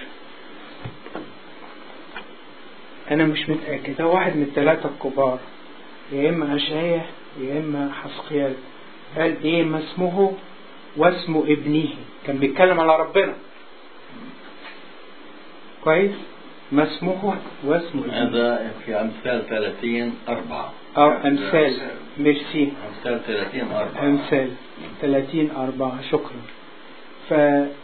انا مش متأكد هو واحد من الثلاثة الكبار يا اما اشعياء يا اما حسقيال قال ايه ما اسمه واسم ابنه كان بيتكلم على ربنا كويس ما اسمه واسم ابنه هذا في أمثال 30 أربعة اه امثال ميرسي أمثال 30 أربعة امثال 30 4 شكرا ف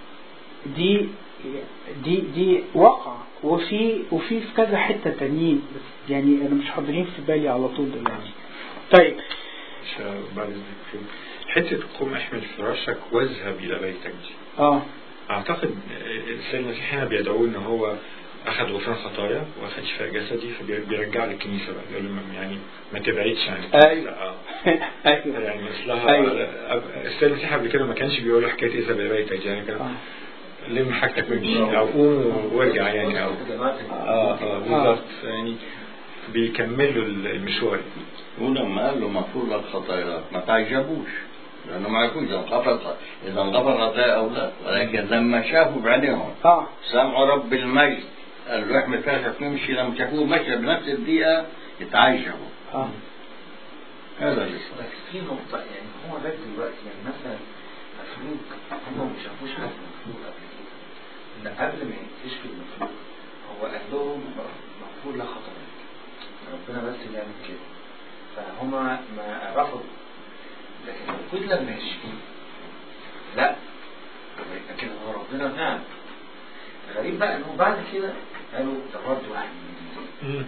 دي دي دي وقع وفي وفي في كذا حته تانيين بس يعني انا مش حاضرين في بالي على طول دلوقتي طيب مش بعد ذلك حتة قم احمل فراشك واذهب إلى بيتك دي اه أعتقد السيد المسيح هنا بيدعوه إن هو أخذ غفران خطايا وأخذ شفاء جسدي فبيرجع للكنيسة بقى بيقول له يعني ما تبعدش عن الكنيسة أيوة. آه. ايوه يعني اصلها أيوة. السيد المسيح قبل كده ما كانش بيقول له حكايه اذهب الى بيتك دي يعني كان آه. لم حاجتك وامشي او قوم وارجع يعني او اه اه بالظبط يعني بيكملوا المشوار ولما قال له مغفور لك خطاياك ما تعجبوش لانه ما يعرفوش اذا غفر اذا غفر خطايا او لا ولكن لما شافوا بعينهم اه سمعوا رب المجد قال له احمل فراشك نمشي لما شافوه مشى بنفس الدقيقه يتعجبوا اه هذا اللي بس في نقطة يعني هو لغاية دلوقتي يعني مثلا مفلوج هم ما شافوش حد مفلوج قبل كده إن قبل ما يكتشف المفلوج هو قال لهم مغفور لك خطاياك ربنا بس اللي يعمل كده فهم ما رفضوا لكن المفروض لما يشفيه لا يبقى كده هو ربنا فعلا غريب بقى انه بعد كده قالوا ده برضه واحد من الناس.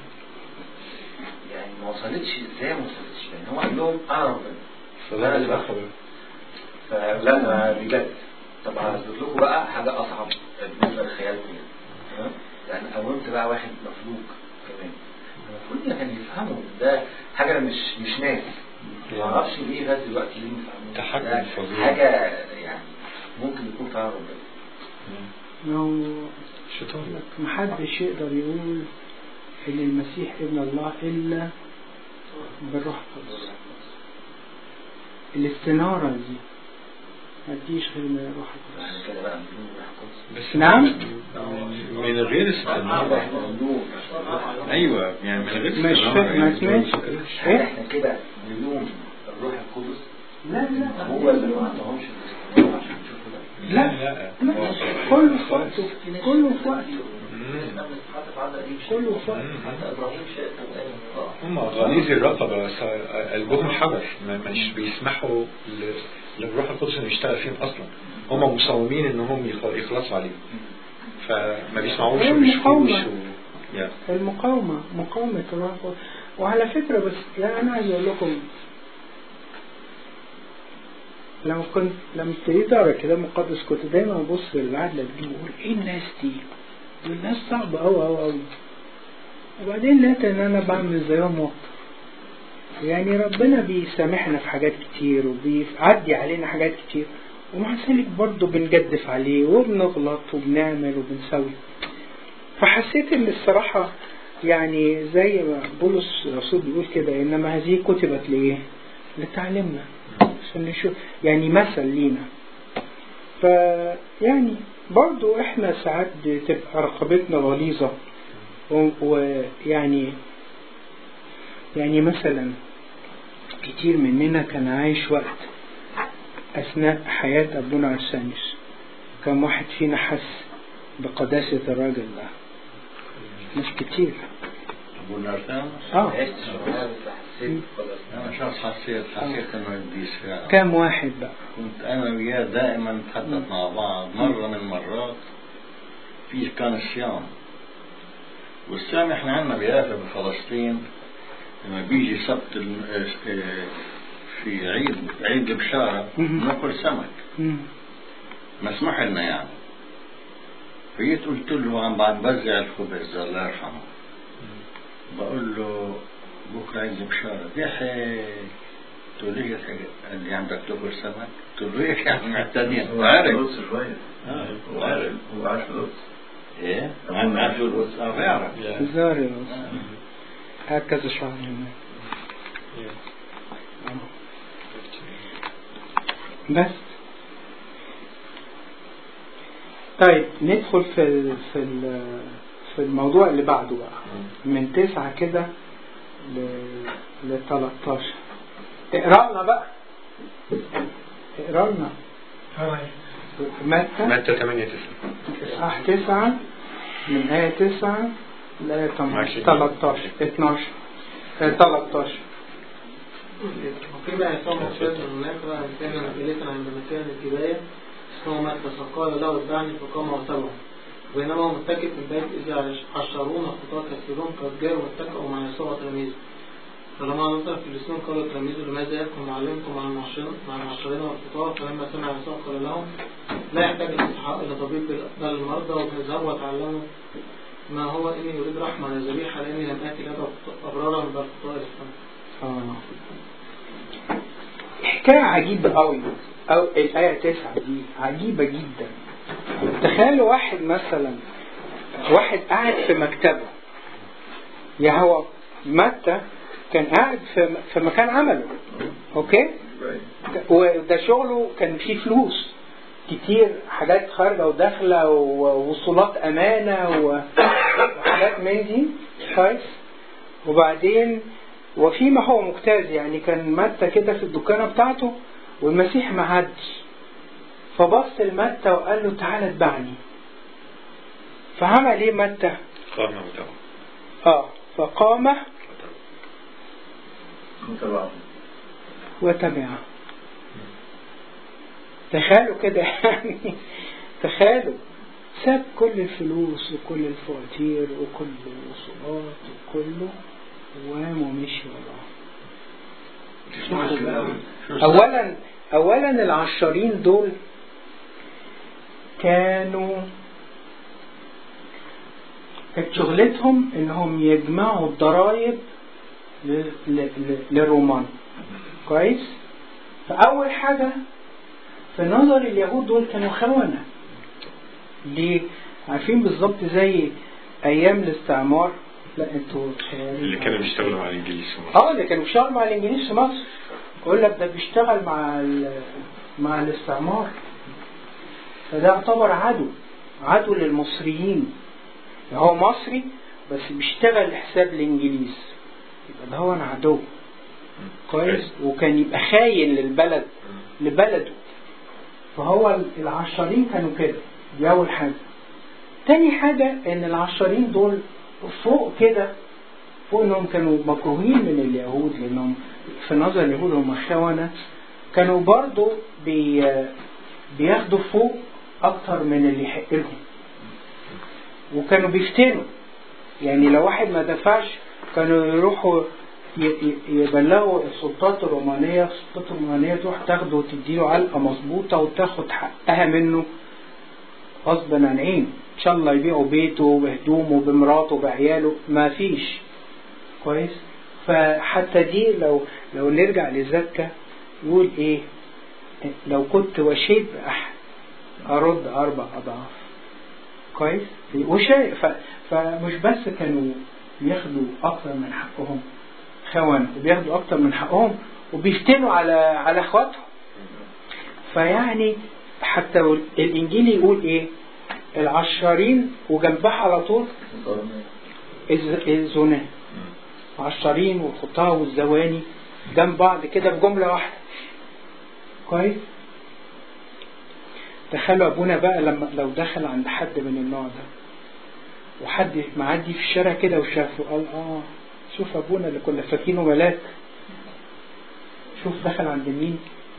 يعني ما وصلتش ازاي ما وصلتش لان هو قال لهم انا ربنا فده اللي بقى خبر فلا ما بجد طب هثبت لكم بقى حاجه اصعب بالنسبه لخيالكم يعني تمام؟ لان قومت بقى واحد مفلوج كمان المفروض كان يفهموا ده حاجه أنا مش مش ناس ما اعرفش ليه لغايه دلوقتي ليه مفهمين تحكم ده فظيع. حاجه يعني ممكن يكون فيها ربنا هو شيطان محدش يقدر يقول ان المسيح ابن الله الا بالروح القدس الاستنارة دي ما تجيش غير من الروح القدس يعني كده بقى بدون روح القدس بس نعم. من- من غير استنارة بدون ايوه يعني من غير مش استنارة فا- ما يعني سمعتش. هل ايه؟ احنا كده بدون الروح القدس لا لا هو اللي ما عندهمش الاستقامة عشان يشوفوا ده لا لا كله في وقته كله في وقته مم. كله في وقته حتى ابراهيم شاف وقال هم غليظ الرقبة س- قلبهم حجر ما- مش بيسمحوا ل- للروح القدس انه يشتغل فيهم اصلا هم مصممين انهم يخ- يخلصوا عليه فما بيسمعوش هي ومش المقاومة. يا المقاومة مقاومة الروح القدس وعلى فكرة بس يعني أنا عايز أقول لكم لما كنت لما ابتديت أقرا الكتاب المقدس كنت دايما أبص للعهد القديم وأقول إيه الناس دي؟ دول ناس صعبة أوي أوي أوي وبعدين لقيت إن أنا بعمل زيهم أكتر يعني ربنا بيسامحنا في حاجات كتير وبيعدي علينا حاجات كتير ومع ذلك برضه بنجدف عليه وبنغلط وبنعمل وبنسوي فحسيت ان الصراحة يعني زي ما بولس الرسول بيقول كده انما هذه كتبت لايه؟ لتعلمنا عشان نشوف يعني مثل لينا فيعني برضو احنا ساعات بتبقى رقبتنا غليظة و- ويعني يعني مثلا كتير مننا كان عايش وقت أثناء حياة أبونا أرسانيوس كم واحد فينا حس بقداسة الراجل ده ناس كتير ابو نرسان اه عشت شغلها بس حسيت خلاص انا شخص حسيت حسيت انه يديس فعلا كم واحد بقى كنت انا وياه دائما نتحدث مع بعض مره من المرات في كان الصيام والصيام احنا عندنا بيافا بفلسطين لما بيجي سبت الم- آه، آه، في عيد عيد البشاره مهم. ناكل سمك مم. مسموح لنا يعني فجيت قلت له عم بعد بوزع الخبز الله يرحمه بقول له بكره عندي بشاره ضحك قلت له ليه قال لي عندك لقر سمك قلت له ايه يا عم معتدين هو عارف عارف القدس شوية آه. هو عارف هو عارف القدس ايه عم عارف القدس اه بيعرف زاري هكذا شعر هناك بس طيب ندخل في ال في ال في الموضوع اللي بعده بقى من تسعة كده ل ل 13 اقرا لنا بقى اقرا لنا متى متى 8 9 إصحاح تسعة من آية تسعة لآية ماشي. 13 12 آه، 13 وفيما يسوع مقصود من هناك رأى إنسانا جالسا عند مكان الجباية اسمه متى فقال له اتبعني فقام وتبعه بينما هو متكئ في البيت إذ عشرون خطاة كثيرون قد جاءوا واتكأوا مع يسوع وتلاميذه فلما نظر في الاسلام قالوا تلاميذه لماذا يحكم معلمكم مع المعشرين مع المعشرين والخطاة فلما سمع يسوع قال لهم لا يحتاج الاستحقاق إلى طبيب بل المرضى واذهبوا وتعلموا ما هو إني أريد رحمة للذبيحة لأني لم آتي لدى أبرارا بل خطاة الإسلام آه. حكاية عجيبة قوي أو الآية تسعة دي عجيبة جدا تخيلوا واحد مثلا واحد قاعد في مكتبه يا هو متى كان قاعد في في مكان عمله اوكي وده شغله كان فيه فلوس كتير حاجات خارجه وداخله ووصولات امانه و- وحاجات من دي كويس وبعدين وفيما هو مجتاز يعني كان متى كده في الدكانه بتاعته والمسيح ما عدش فبص لمتى وقال له تعالى اتبعني فعمل ايه متى؟ قام وتوى اه فقام متابعة وتبعه تخيلوا كده يعني تخيلوا ساب كل الفلوس وكل الفواتير وكل الوصولات وكله وقام ومشي وراه شوفوا بقى. اولا اولا العشارين دول كانوا كانت شغلتهم انهم يجمعوا الضرائب ل- ل- ل- للرومان كويس فاول حاجه في نظر اليهود دول كانوا خونه ليه عارفين بالظبط زي ايام الاستعمار لا انتوا تخيلوا. اللي كانوا بيشتغلوا مع الانجليز في مصر اه اللي كانوا بيشتغلوا مع الانجليز في مصر يقول لك ده بيشتغل مع ال- مع الاستعمار فده يعتبر عدو عدو للمصريين يعني هو مصري بس بيشتغل لحساب الانجليز يبقى ده هو أنا عدو كويس وكان يبقى خاين للبلد لبلده فهو العشرين كانوا كده دي اول حاجه تاني حاجه ان العشرين دول فوق كده فوق انهم كانوا مكروهين من اليهود لانهم في نظر اليهود هم خونه كانوا برضو بي بياخدوا فوق اكتر من اللي يحق لهم وكانوا بيفتنوا يعني لو واحد ما دفعش كانوا يروحوا ي- ي- يبلغوا السلطات الرومانية السلطات الرومانية تروح تاخده وتديله علقة مظبوطة وتاخد حقها منه غصبا عن عين ان شاء الله يبيعوا بيته بهدومه بمراته بعياله ما فيش كويس فحتى دي لو لو نرجع لزكا يقول ايه لو كنت وشيت بأحد أرد أربع أضعاف كويس وشيء ف... فمش بس كانوا بياخدوا أكتر من حقهم خونة وبياخدوا أكتر من حقهم وبيفتنوا على على إخواتهم فيعني حتى الإنجيل يقول إيه العشارين وجنبها على طول الز- الزنا عشارين والخطاه والزواني جنب بعض كده بجملة واحدة كويس تخيلوا ابونا بقى لما لو دخل عند حد من النوع ده وحد معدي في الشارع كده وشافه قال اه شوف ابونا اللي كنا فاكرينه ملاك شوف دخل عند مين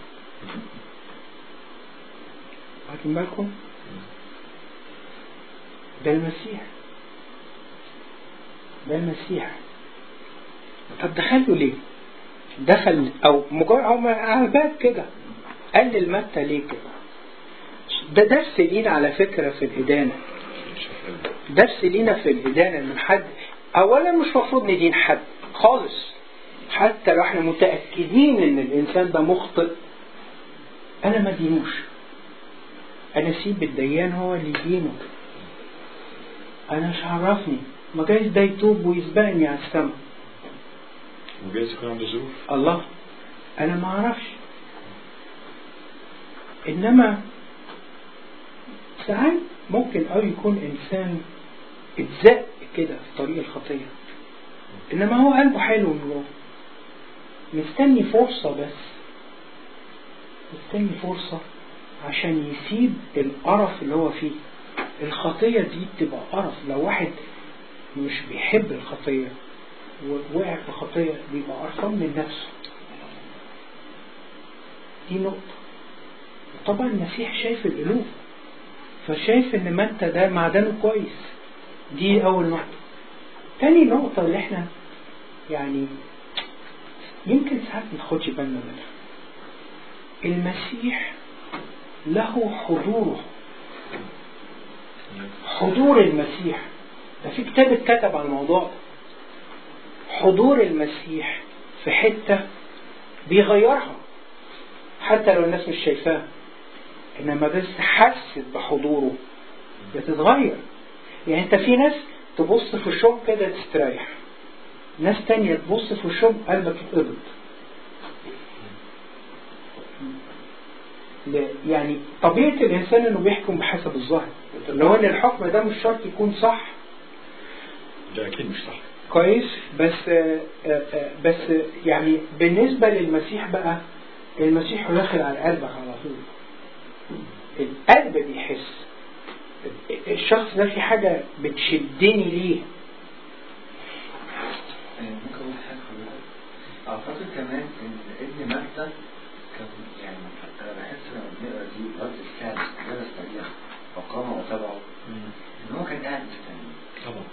واخدين بالكم ده المسيح ده المسيح طب دخلوا ليه دخل او مجرد هم على الباب كده قال للمتى ليه كده ده درس لينا على فكرة في الإدانة درس لينا في الإدانة من حد أولا مش مفروض ندين حد خالص حتى لو احنا متأكدين ان الإنسان ده مخطئ أنا ما دينوش أنا أسيب الديان هو اللي يدينه أنا مش عرفني ما جايز ده يتوب ويسبقني على السما وجايز يكون عنده ظروف الله أنا ما أعرفش إنما ساعات ممكن أو يكون إنسان اتزق كده في طريق الخطية إنما هو قلبه حلو من جوه مستني فرصة بس مستني فرصة عشان يسيب القرف اللي هو فيه الخطية دي بتبقى قرف لو واحد مش بيحب الخطية ووقع في خطية بيبقى قرفان من نفسه دي نقطة طبعا المسيح شايف القلوب فشايف ان ما انت ده معدنه كويس دي اول نقطة تاني نقطة اللي احنا يعني يمكن ساعات ما ناخدش بالنا منها المسيح له حضوره حضور المسيح ده في كتاب اتكتب عن الموضوع ده حضور المسيح في حتة بيغيرها حتى لو الناس مش شايفاها انما بس حست بحضوره بتتغير يعني انت في ناس تبص في الشوم كده تستريح ناس تانية تبص في الشوم قلبك يتقبض يعني طبيعة الإنسان إنه بيحكم بحسب الظاهر لو إن الحكم ده مش شرط يكون صح ده أكيد مش صح كويس بس بس يعني بالنسبة للمسيح بقى المسيح داخل على قلبك على طول القلب بيحس الشخص ده في حاجة بتشدني ليه ممكن اقول حاجه حضرتك اعتقد كمان ان ابن متى كان يعني انا بحس لما بنقرا دي رد الفعل غير سريع وقام وتبعه ان هو كان قاعد مستني طبعا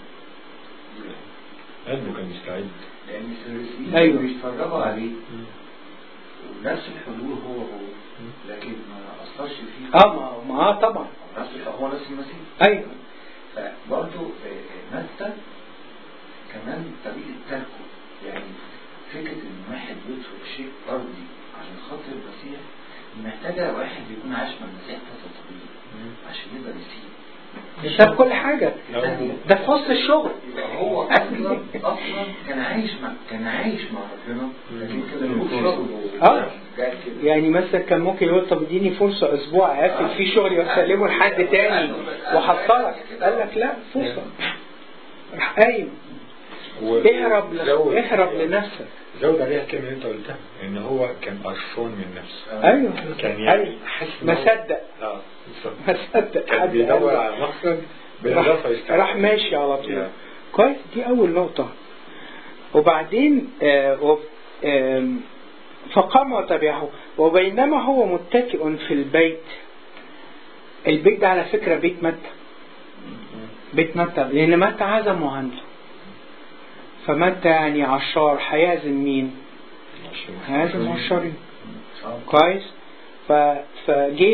قلبه كان مستعد لان الفريسيين أيوة. بيتفرجوا عليه ونفس الحضور هو هو لكن ما اثرش فيه اه ما ما آه طبعا نفس هو نفس المسيح ايوه فبرضه متى كمان طريقة تركه يعني فكرة إن واحد يترك شيء أرضي عشان خاطر المسيح محتاجة واحد يكون عايش مع المسيح فترة طويلة عشان يقدر يسيب ساب كل حاجة ده في وسط الشغل يبقى هو أصلا أصلا كان عايش مع كان عايش مع ربنا لكن كان له شغل آه. جاي كده يعني مثلا كان ممكن يقول طب اديني فرصة اسبوع اقفل فيه شغلي واسلمه لحد تاني وحصلك قال لك لا فرصة راح قايم اهرب ل- زود- اهرب لنفسك زود عليها الكلمة اللي انت قلتها ان هو كان قرفان من نفسه ايوه كان يعني أيوة. حاسس إن ما هو- صدق اه بالظبط. ما صدق كان حد بيدور قال له. على مقصد راح, بالاضافه يستعمل راح ماشي على طول يا. كويس دي اول نقطة وبعدين آه و- آم، فقام وتبعه وبينما هو متكئ في البيت البيت ده على فكرة بيت متى بيت متى لأن متى عزمه عنده فمتى يعني عشار هيعزم مين؟ هيعزم عشارين كويس ف... فجه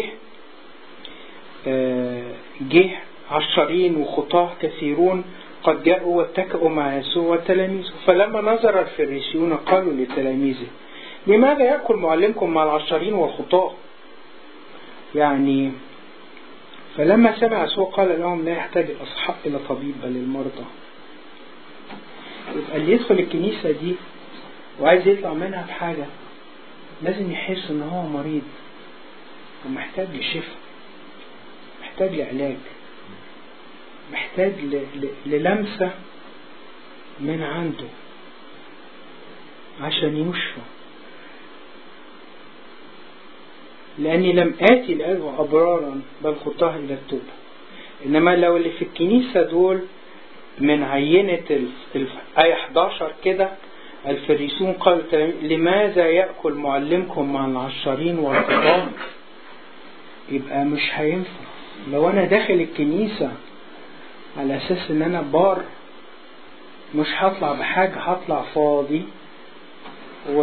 آه، جه عشرين وخطاه كثيرون قد جاءوا واتكأوا مع يسوع وتلاميذه فلما نظر الفريسيون قالوا لتلاميذه لماذا يأكل معلمكم مع العشرين والخطاه يعني فلما سمع يسوع قال لهم لا يحتاج الأصحاء إلى طبيب بل المرضى يبقى اللي يدخل الكنيسة دي وعايز يطلع منها بحاجة لازم يحس ان هو مريض ومحتاج لشفاء محتاج لعلاج محتاج ل... ل... للمسة من عنده عشان يشفى لأني لم آتي لأدعو أبرارا بل خطاه إلى التوبة إنما لو اللي في الكنيسة دول من عينة ال- ال- آية 11 كده الفريسون قالوا للتلاميذ، لماذا يأكل معلمكم مع العشارين والخطاه يبقى مش هينفع لو أنا داخل الكنيسة على أساس إن أنا بار مش هطلع بحاجة هطلع فاضي و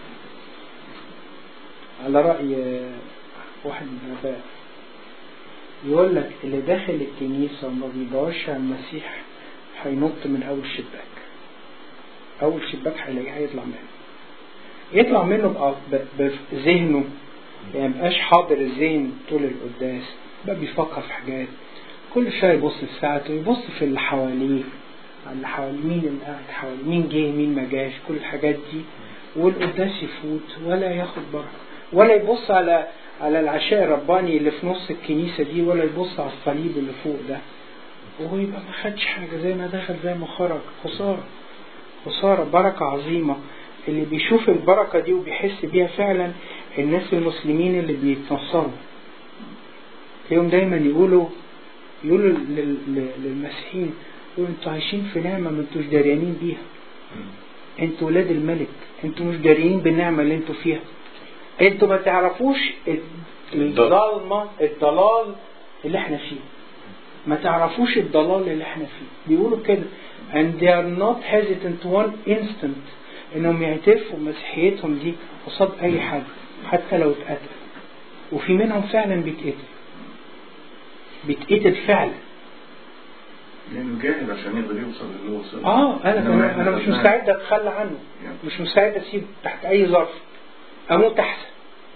على رأي واحد من الآباء يقول لك اللي داخل الكنيسة وما بيدورش على المسيح هينط من أول شباك أول شباك هيلاقيه هيطلع منه يطلع منه بقى ب- بذهنه يعني مبقاش حاضر الذهن طول القداس بقى بيفكر في حاجات كل شوية يبص في ساعته يبص في اللي حواليه على اللي حواليه مين اللي قاعد حواليه مين جه مين ما جاش كل الحاجات دي والقداس يفوت ولا ياخد بركة ولا يبص على على العشاء الرباني اللي في نص الكنيسة دي ولا يبص على الصليب اللي فوق ده وهو يبقى ما خدش حاجة زي ما دخل زي ما خرج خسارة خسارة بركة عظيمة اللي بيشوف البركة دي وبيحس بيها فعلا الناس المسلمين اللي بيتنصروا تلاقيهم دايما يقولوا يقولوا لل- لل- للمسيحيين يقولوا انتوا عايشين في نعمة ما انتوش داريانين بيها انتوا ولاد الملك انتوا مش داريين بالنعمة اللي انتوا فيها انتوا ما تعرفوش ال- الظلمة الضلال اللي احنا فيه ما تعرفوش الضلال اللي احنا فيه بيقولوا كده and they are not hesitant one instant انهم يعترفوا مسيحيتهم دي قصاد اي حد حتى لو اتقتل وفي منهم فعلا بيتقتل بيتقتل فعلا لأنه جاهل عشان يقدر يوصل اللي هو وصل اه انا إنما انا, إحنا أنا مش خدناه. مستعد اتخلى عنه يعني مش مستعد اسيبه تحت اي ظرف اموت احسن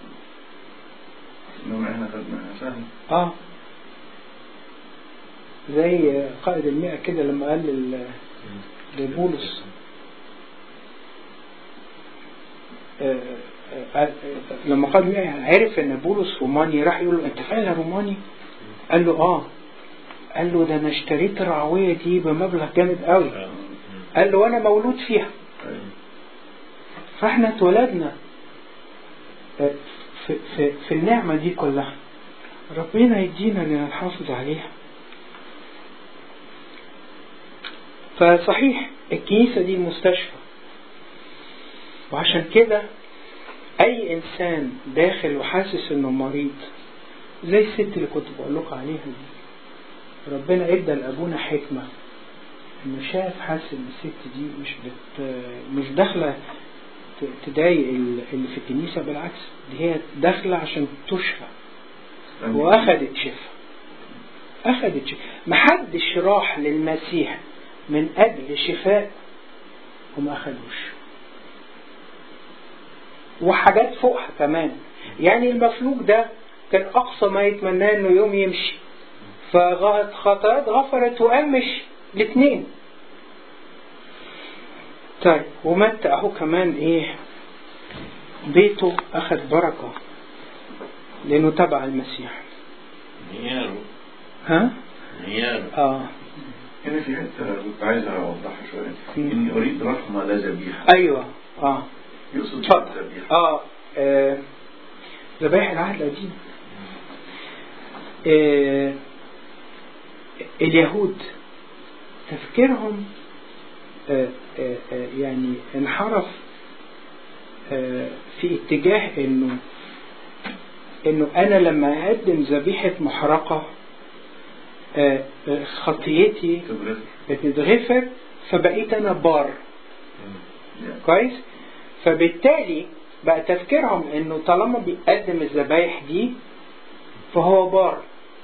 إنما إحنا خدناها سهل اه زي قائد المئة كده لما قال لل- لبولس آه، آه، آه، لما قائد المئة عرف ان بولس روماني راح يقول له انت فعلا روماني قال له اه قال له ده انا اشتريت الرعوية دي بمبلغ جامد قوي قال له وانا مولود فيها أيوة. فاحنا اتولدنا آه، في, في, في النعمة دي كلها ربنا يدينا ان نحافظ عليها فصحيح الكنيسة دي المستشفى وعشان كده اي انسان داخل وحاسس انه مريض زي الست اللي كنت بقول لكم عليها دي ربنا ادى لابونا حكمة انه شاف حاسس ان الست دي مش بت مش داخله ت- تضايق ال- اللي في الكنيسة بالعكس دي هي داخلة عشان تشفى واخدت شفاء اخدت شفاء محدش راح للمسيح من اجل شفاء وما اخدوش وحاجات فوقها كمان يعني المفلوج ده كان اقصى ما يتمناه انه يوم يمشي فخطايات غفرت وقام مشي الاثنين طيب ومات اهو كمان ايه بيته اخذ بركة لانه تبع المسيح نيارو ها نيارو اه هنا في حتة كنت عايز أوضحها شوية مم. إني أريد رحمة لا ذبيحة ايوه اه يقصد اتفضل ذبيحة اه آه، ذبائح العهد القديم آه اليهود تفكيرهم آه آه آه يعني انحرف آه في اتجاه انه انه انا لما اقدم ذبيحة محرقة آه آه، خطيتي تبرد بتتغفر فبقيت انا بار يعني كويس فبالتالي بقى تفكيرهم انه طالما بيقدم الذبايح دي فهو بار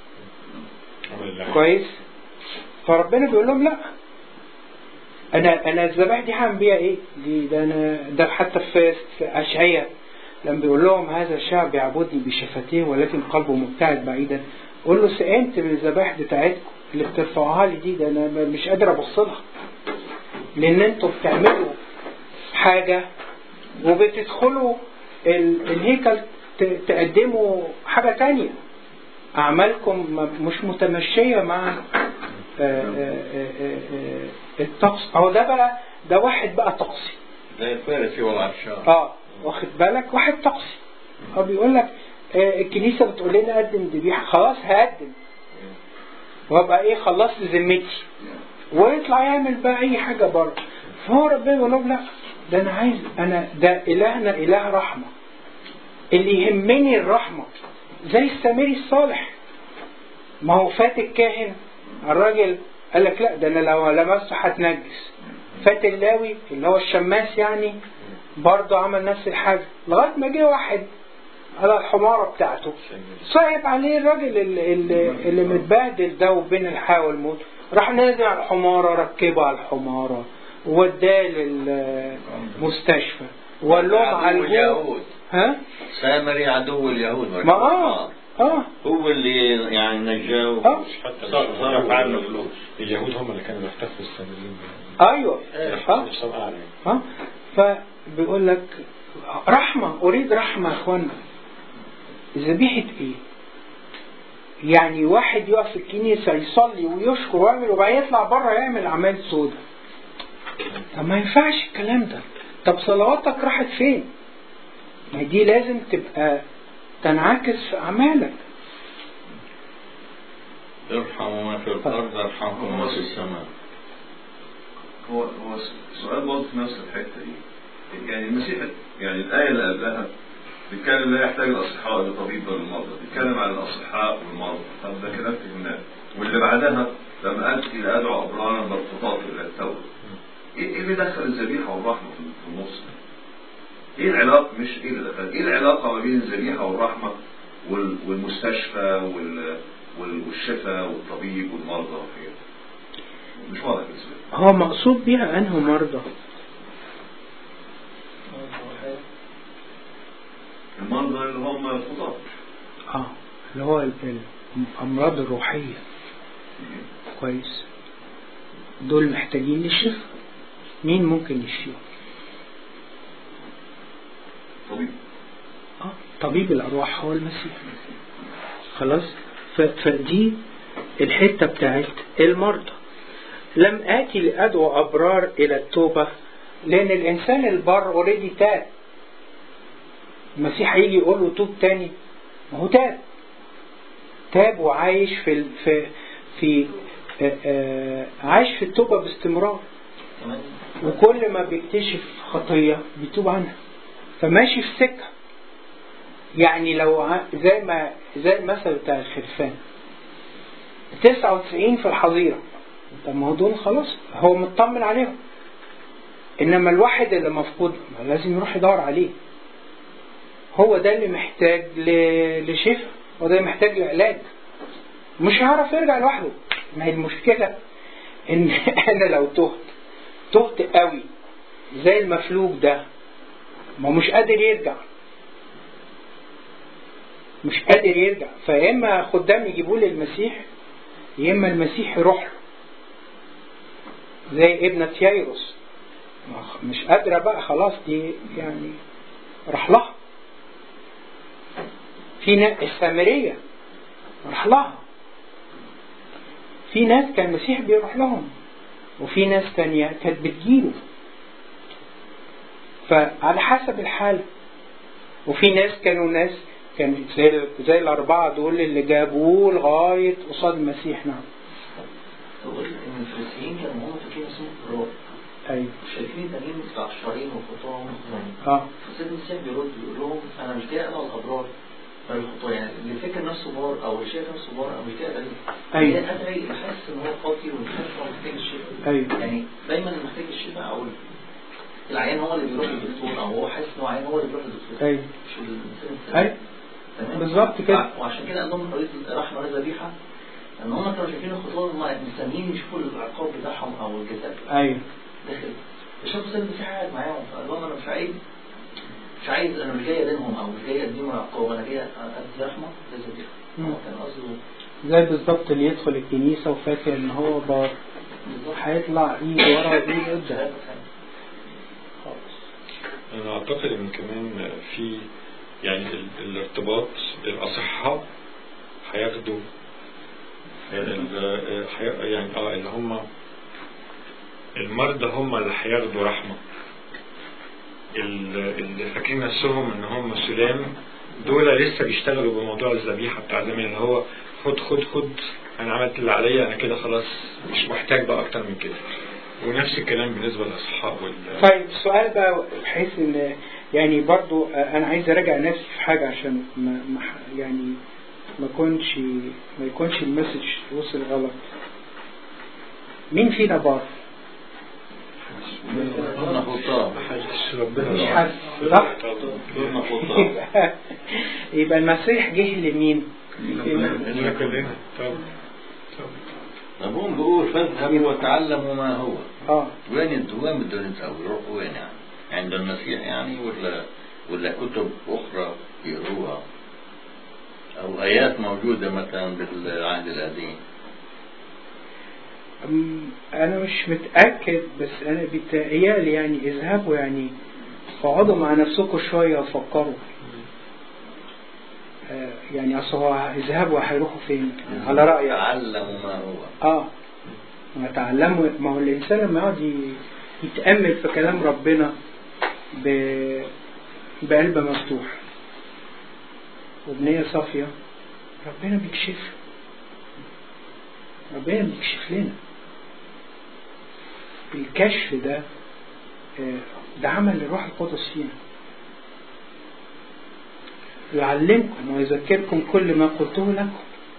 كويس فربنا بيقول لهم لا انا انا الذبائح دي هعمل بيها ايه دي ده انا ده حتى في في اشعياء لما بيقول لهم هذا الشعب يعبدني بشفتيه ولكن قلبه مبتعد بعيدا قول له سئمت من الذبائح بتاعتكم اللي بترفعوها لي دي ده انا مش قادر ابص لها لان انتوا بتعملوا حاجه وبتدخلوا ال- الهيكل ت- تقدموا حاجه تانية اعمالكم م- مش متمشيه مع آه، آه، آه، آه، آه، الطقس او ده بقى ده واحد بقى طقسي زي الفارسي والعشار اه واخد بالك واحد طقسي هو بيقول لك آه، الكنيسه بتقول لنا قدم ذبيحه خلاص هقدم وابقى ايه خلصت ذمتي ويطلع يعمل بقى اي حاجه بره فهو ربنا يقول لهم لا ده انا عايز انا ده الهنا اله رحمه اللي يهمني الرحمه زي السامري الصالح ما هو فات الكاهن الراجل قال لك لا ده انا لو لمسته هتنجس فات اللاوي اللي هو الشماس يعني برضه عمل نفس الحاجه لغايه ما جه واحد على الحمارة بتاعته صعب عليه الراجل اللي, اللي, اللي متبهدل ده وبين الحياة والموت راح نازل على الحمارة ركبه على الحمارة وداه للمستشفى وقال لهم عدو عالجوه اليهود ها؟ سامري عدو اليهود ما اه اه هو اللي يعني نجاه آه. مش حتى صار- مش- صار مش- عنه فلوس. اليهود هم اللي كانوا بيحتفلوا السامريين ايوه اه مش سبق أعلى يعني. ها فبيقول لك رحمة أريد رحمة يا أخوانا ذبيحة إيه؟ يعني واحد يقف في الكنيسة يصلي ويشكر ويعمل وبعدين يطلع بره يعمل أعمال سودة طب ما ينفعش الكلام ده طب صلواتك راحت فين؟ ما دي لازم تبقى تنعكس في أعمالك ارحموا ما في الارض ارحمكم ما في السماء هو هو سؤال برضه في نفس الحته دي يعني المسيح يعني الايه اللي قبلها بيتكلم لا يحتاج الاصحاء لطبيب بل المرضى بيتكلم عن الاصحاء والمرضى طب ده كلام فهمناه واللي بعدها لما قال الى ادعو ابرارا مرتبطات الى التوبه ايه إيه اللي دخل الذبيحه والرحمه في في النص ايه العلاقه مش ايه اللي دخل ايه العلاقه ما بين الذبيحه والرحمه وال- والمستشفى وال وال- والشفاء والطبيب والمرضى والحاجات دي؟ مش واضح بالنسبه لي هو مقصود بيها أنه مرضى المرضى اللي هم الخطاة اه اللي هو ال- الأمراض الروحية كويس دول محتاجين للشفاء مين ممكن يشفيهم طبيب اه طبيب الأرواح هو المسيح خلاص ف- فدي الحتة بتاعت المرضى لم آتي لأدعو أبرار إلى التوبة لأن الإنسان البر اوريدي تاب المسيح هيجي يقول له توب تاني ما هو تاب تاب وعايش في ال- في في آه، آه، عايش في التوبة باستمرار وكل ما بيكتشف خطية بيتوب عنها فماشي في سكة يعني لو ع- زي ما زي المثل بتاع الخرفان 99 في الحظيرة طب ما هو دول خلاص هو مطمن عليهم انما الواحد اللي مفقود ما لازم يروح يدور عليه هو ده اللي محتاج ل- لشفاء هو ده اللي محتاج لعلاج مش هيعرف يرجع لوحده ما هي المشكلة ان انا لو تهت تهت قوي زي المفلوج ده ما هو مش قادر يرجع مش قادر يرجع فيا اما خدام يجيبوه للمسيح يا اما المسيح يروح له زي ابنة يايروس ما خ- مش قادرة بقى خلاص دي يعني راح لها في ناس السامرية راح لها في ناس كان المسيح بيروح لهم وفي ناس تانية كانت بتجيله فعلى حسب الحالة وفي ناس كانوا ناس كان زي زي الأربعة دول اللي جابوه لغاية قصاد المسيح نعم تقول ان الفريسيين كانوا هم فاكرين اسمهم قراء أيوة شايفين التانيين متعشرين وخطاهم اه فسيد المسيح بيرد يقول لهم انا مش جاي ادعو الابرار بل الخطاة يعني اللي فاكر نفسه بار او اللي شايف نفسه بار انا مش جاي ادعي أيوة. جاي ادعي يحس ان هو خاطي ويحس ان هو محتاج الشفاء أيوة يعني دايما اللي محتاج الشفاء او العيان هو اللي بيروح للدكتور او هو حاسس ان هو عيان هو اللي بيروح للدكتور أيوة مش الانسان التاني. أيوة تمام؟ بالظبط كده. وعشان كده عندهم طريقه الرحمه والذبيحه ان هم كانوا شايفين الخطوه هم مستنيين يشوفوا العقاب بتاعهم او الجزاء أيوة داخل شافوا سيد المسيح قاعد معاهم فقال لهم انا مش عايز مش عايز انا مش جاي ادينهم او مش جاي اديهم عقاب انا جاي ادي رحمه لذبيحه مم. هو كان قصده زي بالظبط اللي يدخل الكنيسة وفاكر إن هو بار بالظبط هيطلع إيد ورا وإيد قدام أنا أعتقد إن كمان في يعني ال- الارتباط الأصحاء هياخدوا ال- هي- يعني اه اللي هم المرضى هم اللي هياخدوا رحمة ال- اللي فاكرين نفسهم ان هم سلام دول لسه بيشتغلوا بموضوع الذبيحة بتاع زمان اللي هو خد خد خد انا عملت اللي عليا انا كده خلاص مش محتاج بقى اكتر من كده ونفس الكلام بالنسبة للاصحاب وال طيب السؤال بقى بحيث ان يعني برضو انا عايز اراجع نفسي في حاجة عشان ما ما ح- يعني ما يكونش ما يكونش المسج وصل غلط مين فينا بار كنا خطاب مش حد صح؟ كنا خطاب يبقى المسيح جه لمين؟ إحنا كلنا طب طب طب هم بيقول فاذهبوا وتعلموا ما هو اه وين انتوا وين بدهم يتسووا يروحوا وين يعني عند المسيح يعني ولا ولا كتب اخرى يقروها او ايات موجوده مثلا بالعهد القديم أم، انا مش متاكد بس انا بيتهيألي يعني اذهبوا يعني اقعدوا مع نفسكم شويه وفكروا آه، يعني اصل هو اذهبوا هيروحوا فين على رايك تعلموا ما هو اه ما تعلموا ما هو الانسان لما يقعد ي- يتامل في كلام ربنا ب... بقلب مفتوح وبنيه صافيه ربنا بيكشف له. ربنا بيكشف لنا الكشف ده آه، ده عمل الروح القدس فينا يعلمكم ويذكركم كل ما قلته لكم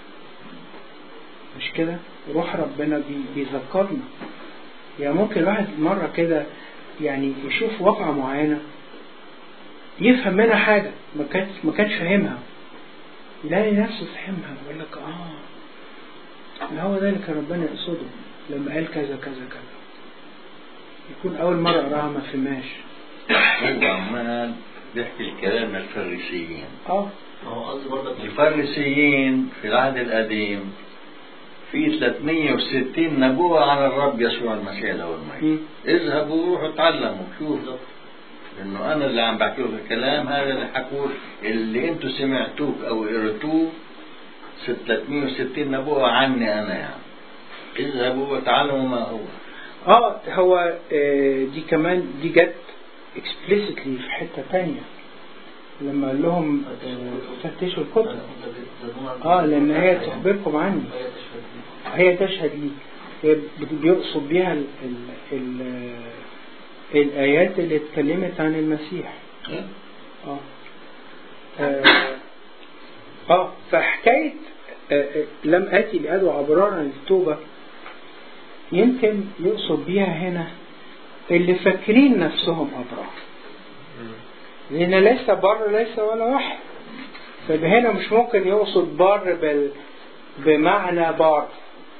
مش كده روح ربنا بي- بيذكرنا يعني ممكن الواحد مرة كده يعني يشوف واقعة معينة يفهم منها حاجة ما كانش ما كانش فاهمها يلاقي نفسه فهمها يقول لك اه ده هو ده اللي كان ربنا يقصده لما قال كذا كذا كذا يكون أول مرة قراها ما فهمهاش هو عمال بيحكي الكلام الفريسيين اه ما هو قصدي برضك الفريسيين في العهد القديم في 360 نبوة عن الرب يسوع المسيح له المجد مم. اذهبوا روحوا اتعلموا شوفوا انه انا اللي عم بحكي لكم الكلام هذا اللي حكوه اللي انتم سمعتوه او قريتوه 360 نبوة عني انا يعني اذهبوا وتعلموا ما هو اه هو آه، دي كمان دي جت explicitly في حتة تانية لما قال لهم آه، فتشوا الكتب اه لان هي تخبركم عني هي تشهد لي هي بت- بيقصد بيها ال ال ال الآيات اللي اتكلمت عن المسيح اه اه, آه فحكاية آه آه، لم آتي لأدعو أبرارا للتوبة يمكن يقصد بيها هنا اللي فاكرين نفسهم أبرار لأن ليس بر ليس ولا واحد فهنا مش ممكن يقصد بار بال بمعنى بار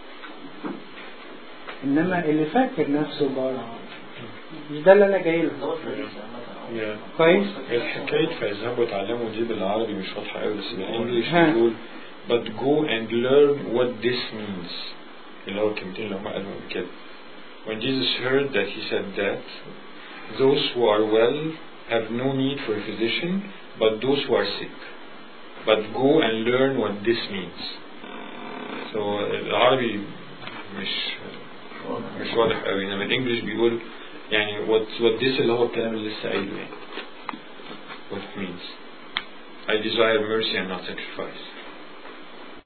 إنما اللي فاكر نفسه بار مش ده اللي أنا جاي له Yeah. كويس الحكاية فاذهبوا اتعلموا دي بالعربي مش واضحة قوي بس بالانجلش ها. بيقول but go and learn what this means اللي هو الكلمتين اللي هم قالهم كده when Jesus heard that he said that those who are well have no need for a physician but those who are sick but go and learn what this means so العربي مش مش واضح قوي انما الانجليش بيقول يعني what what this اللي هو الكلام اللي لسه قايله يعني what it means I desire mercy and not sacrifice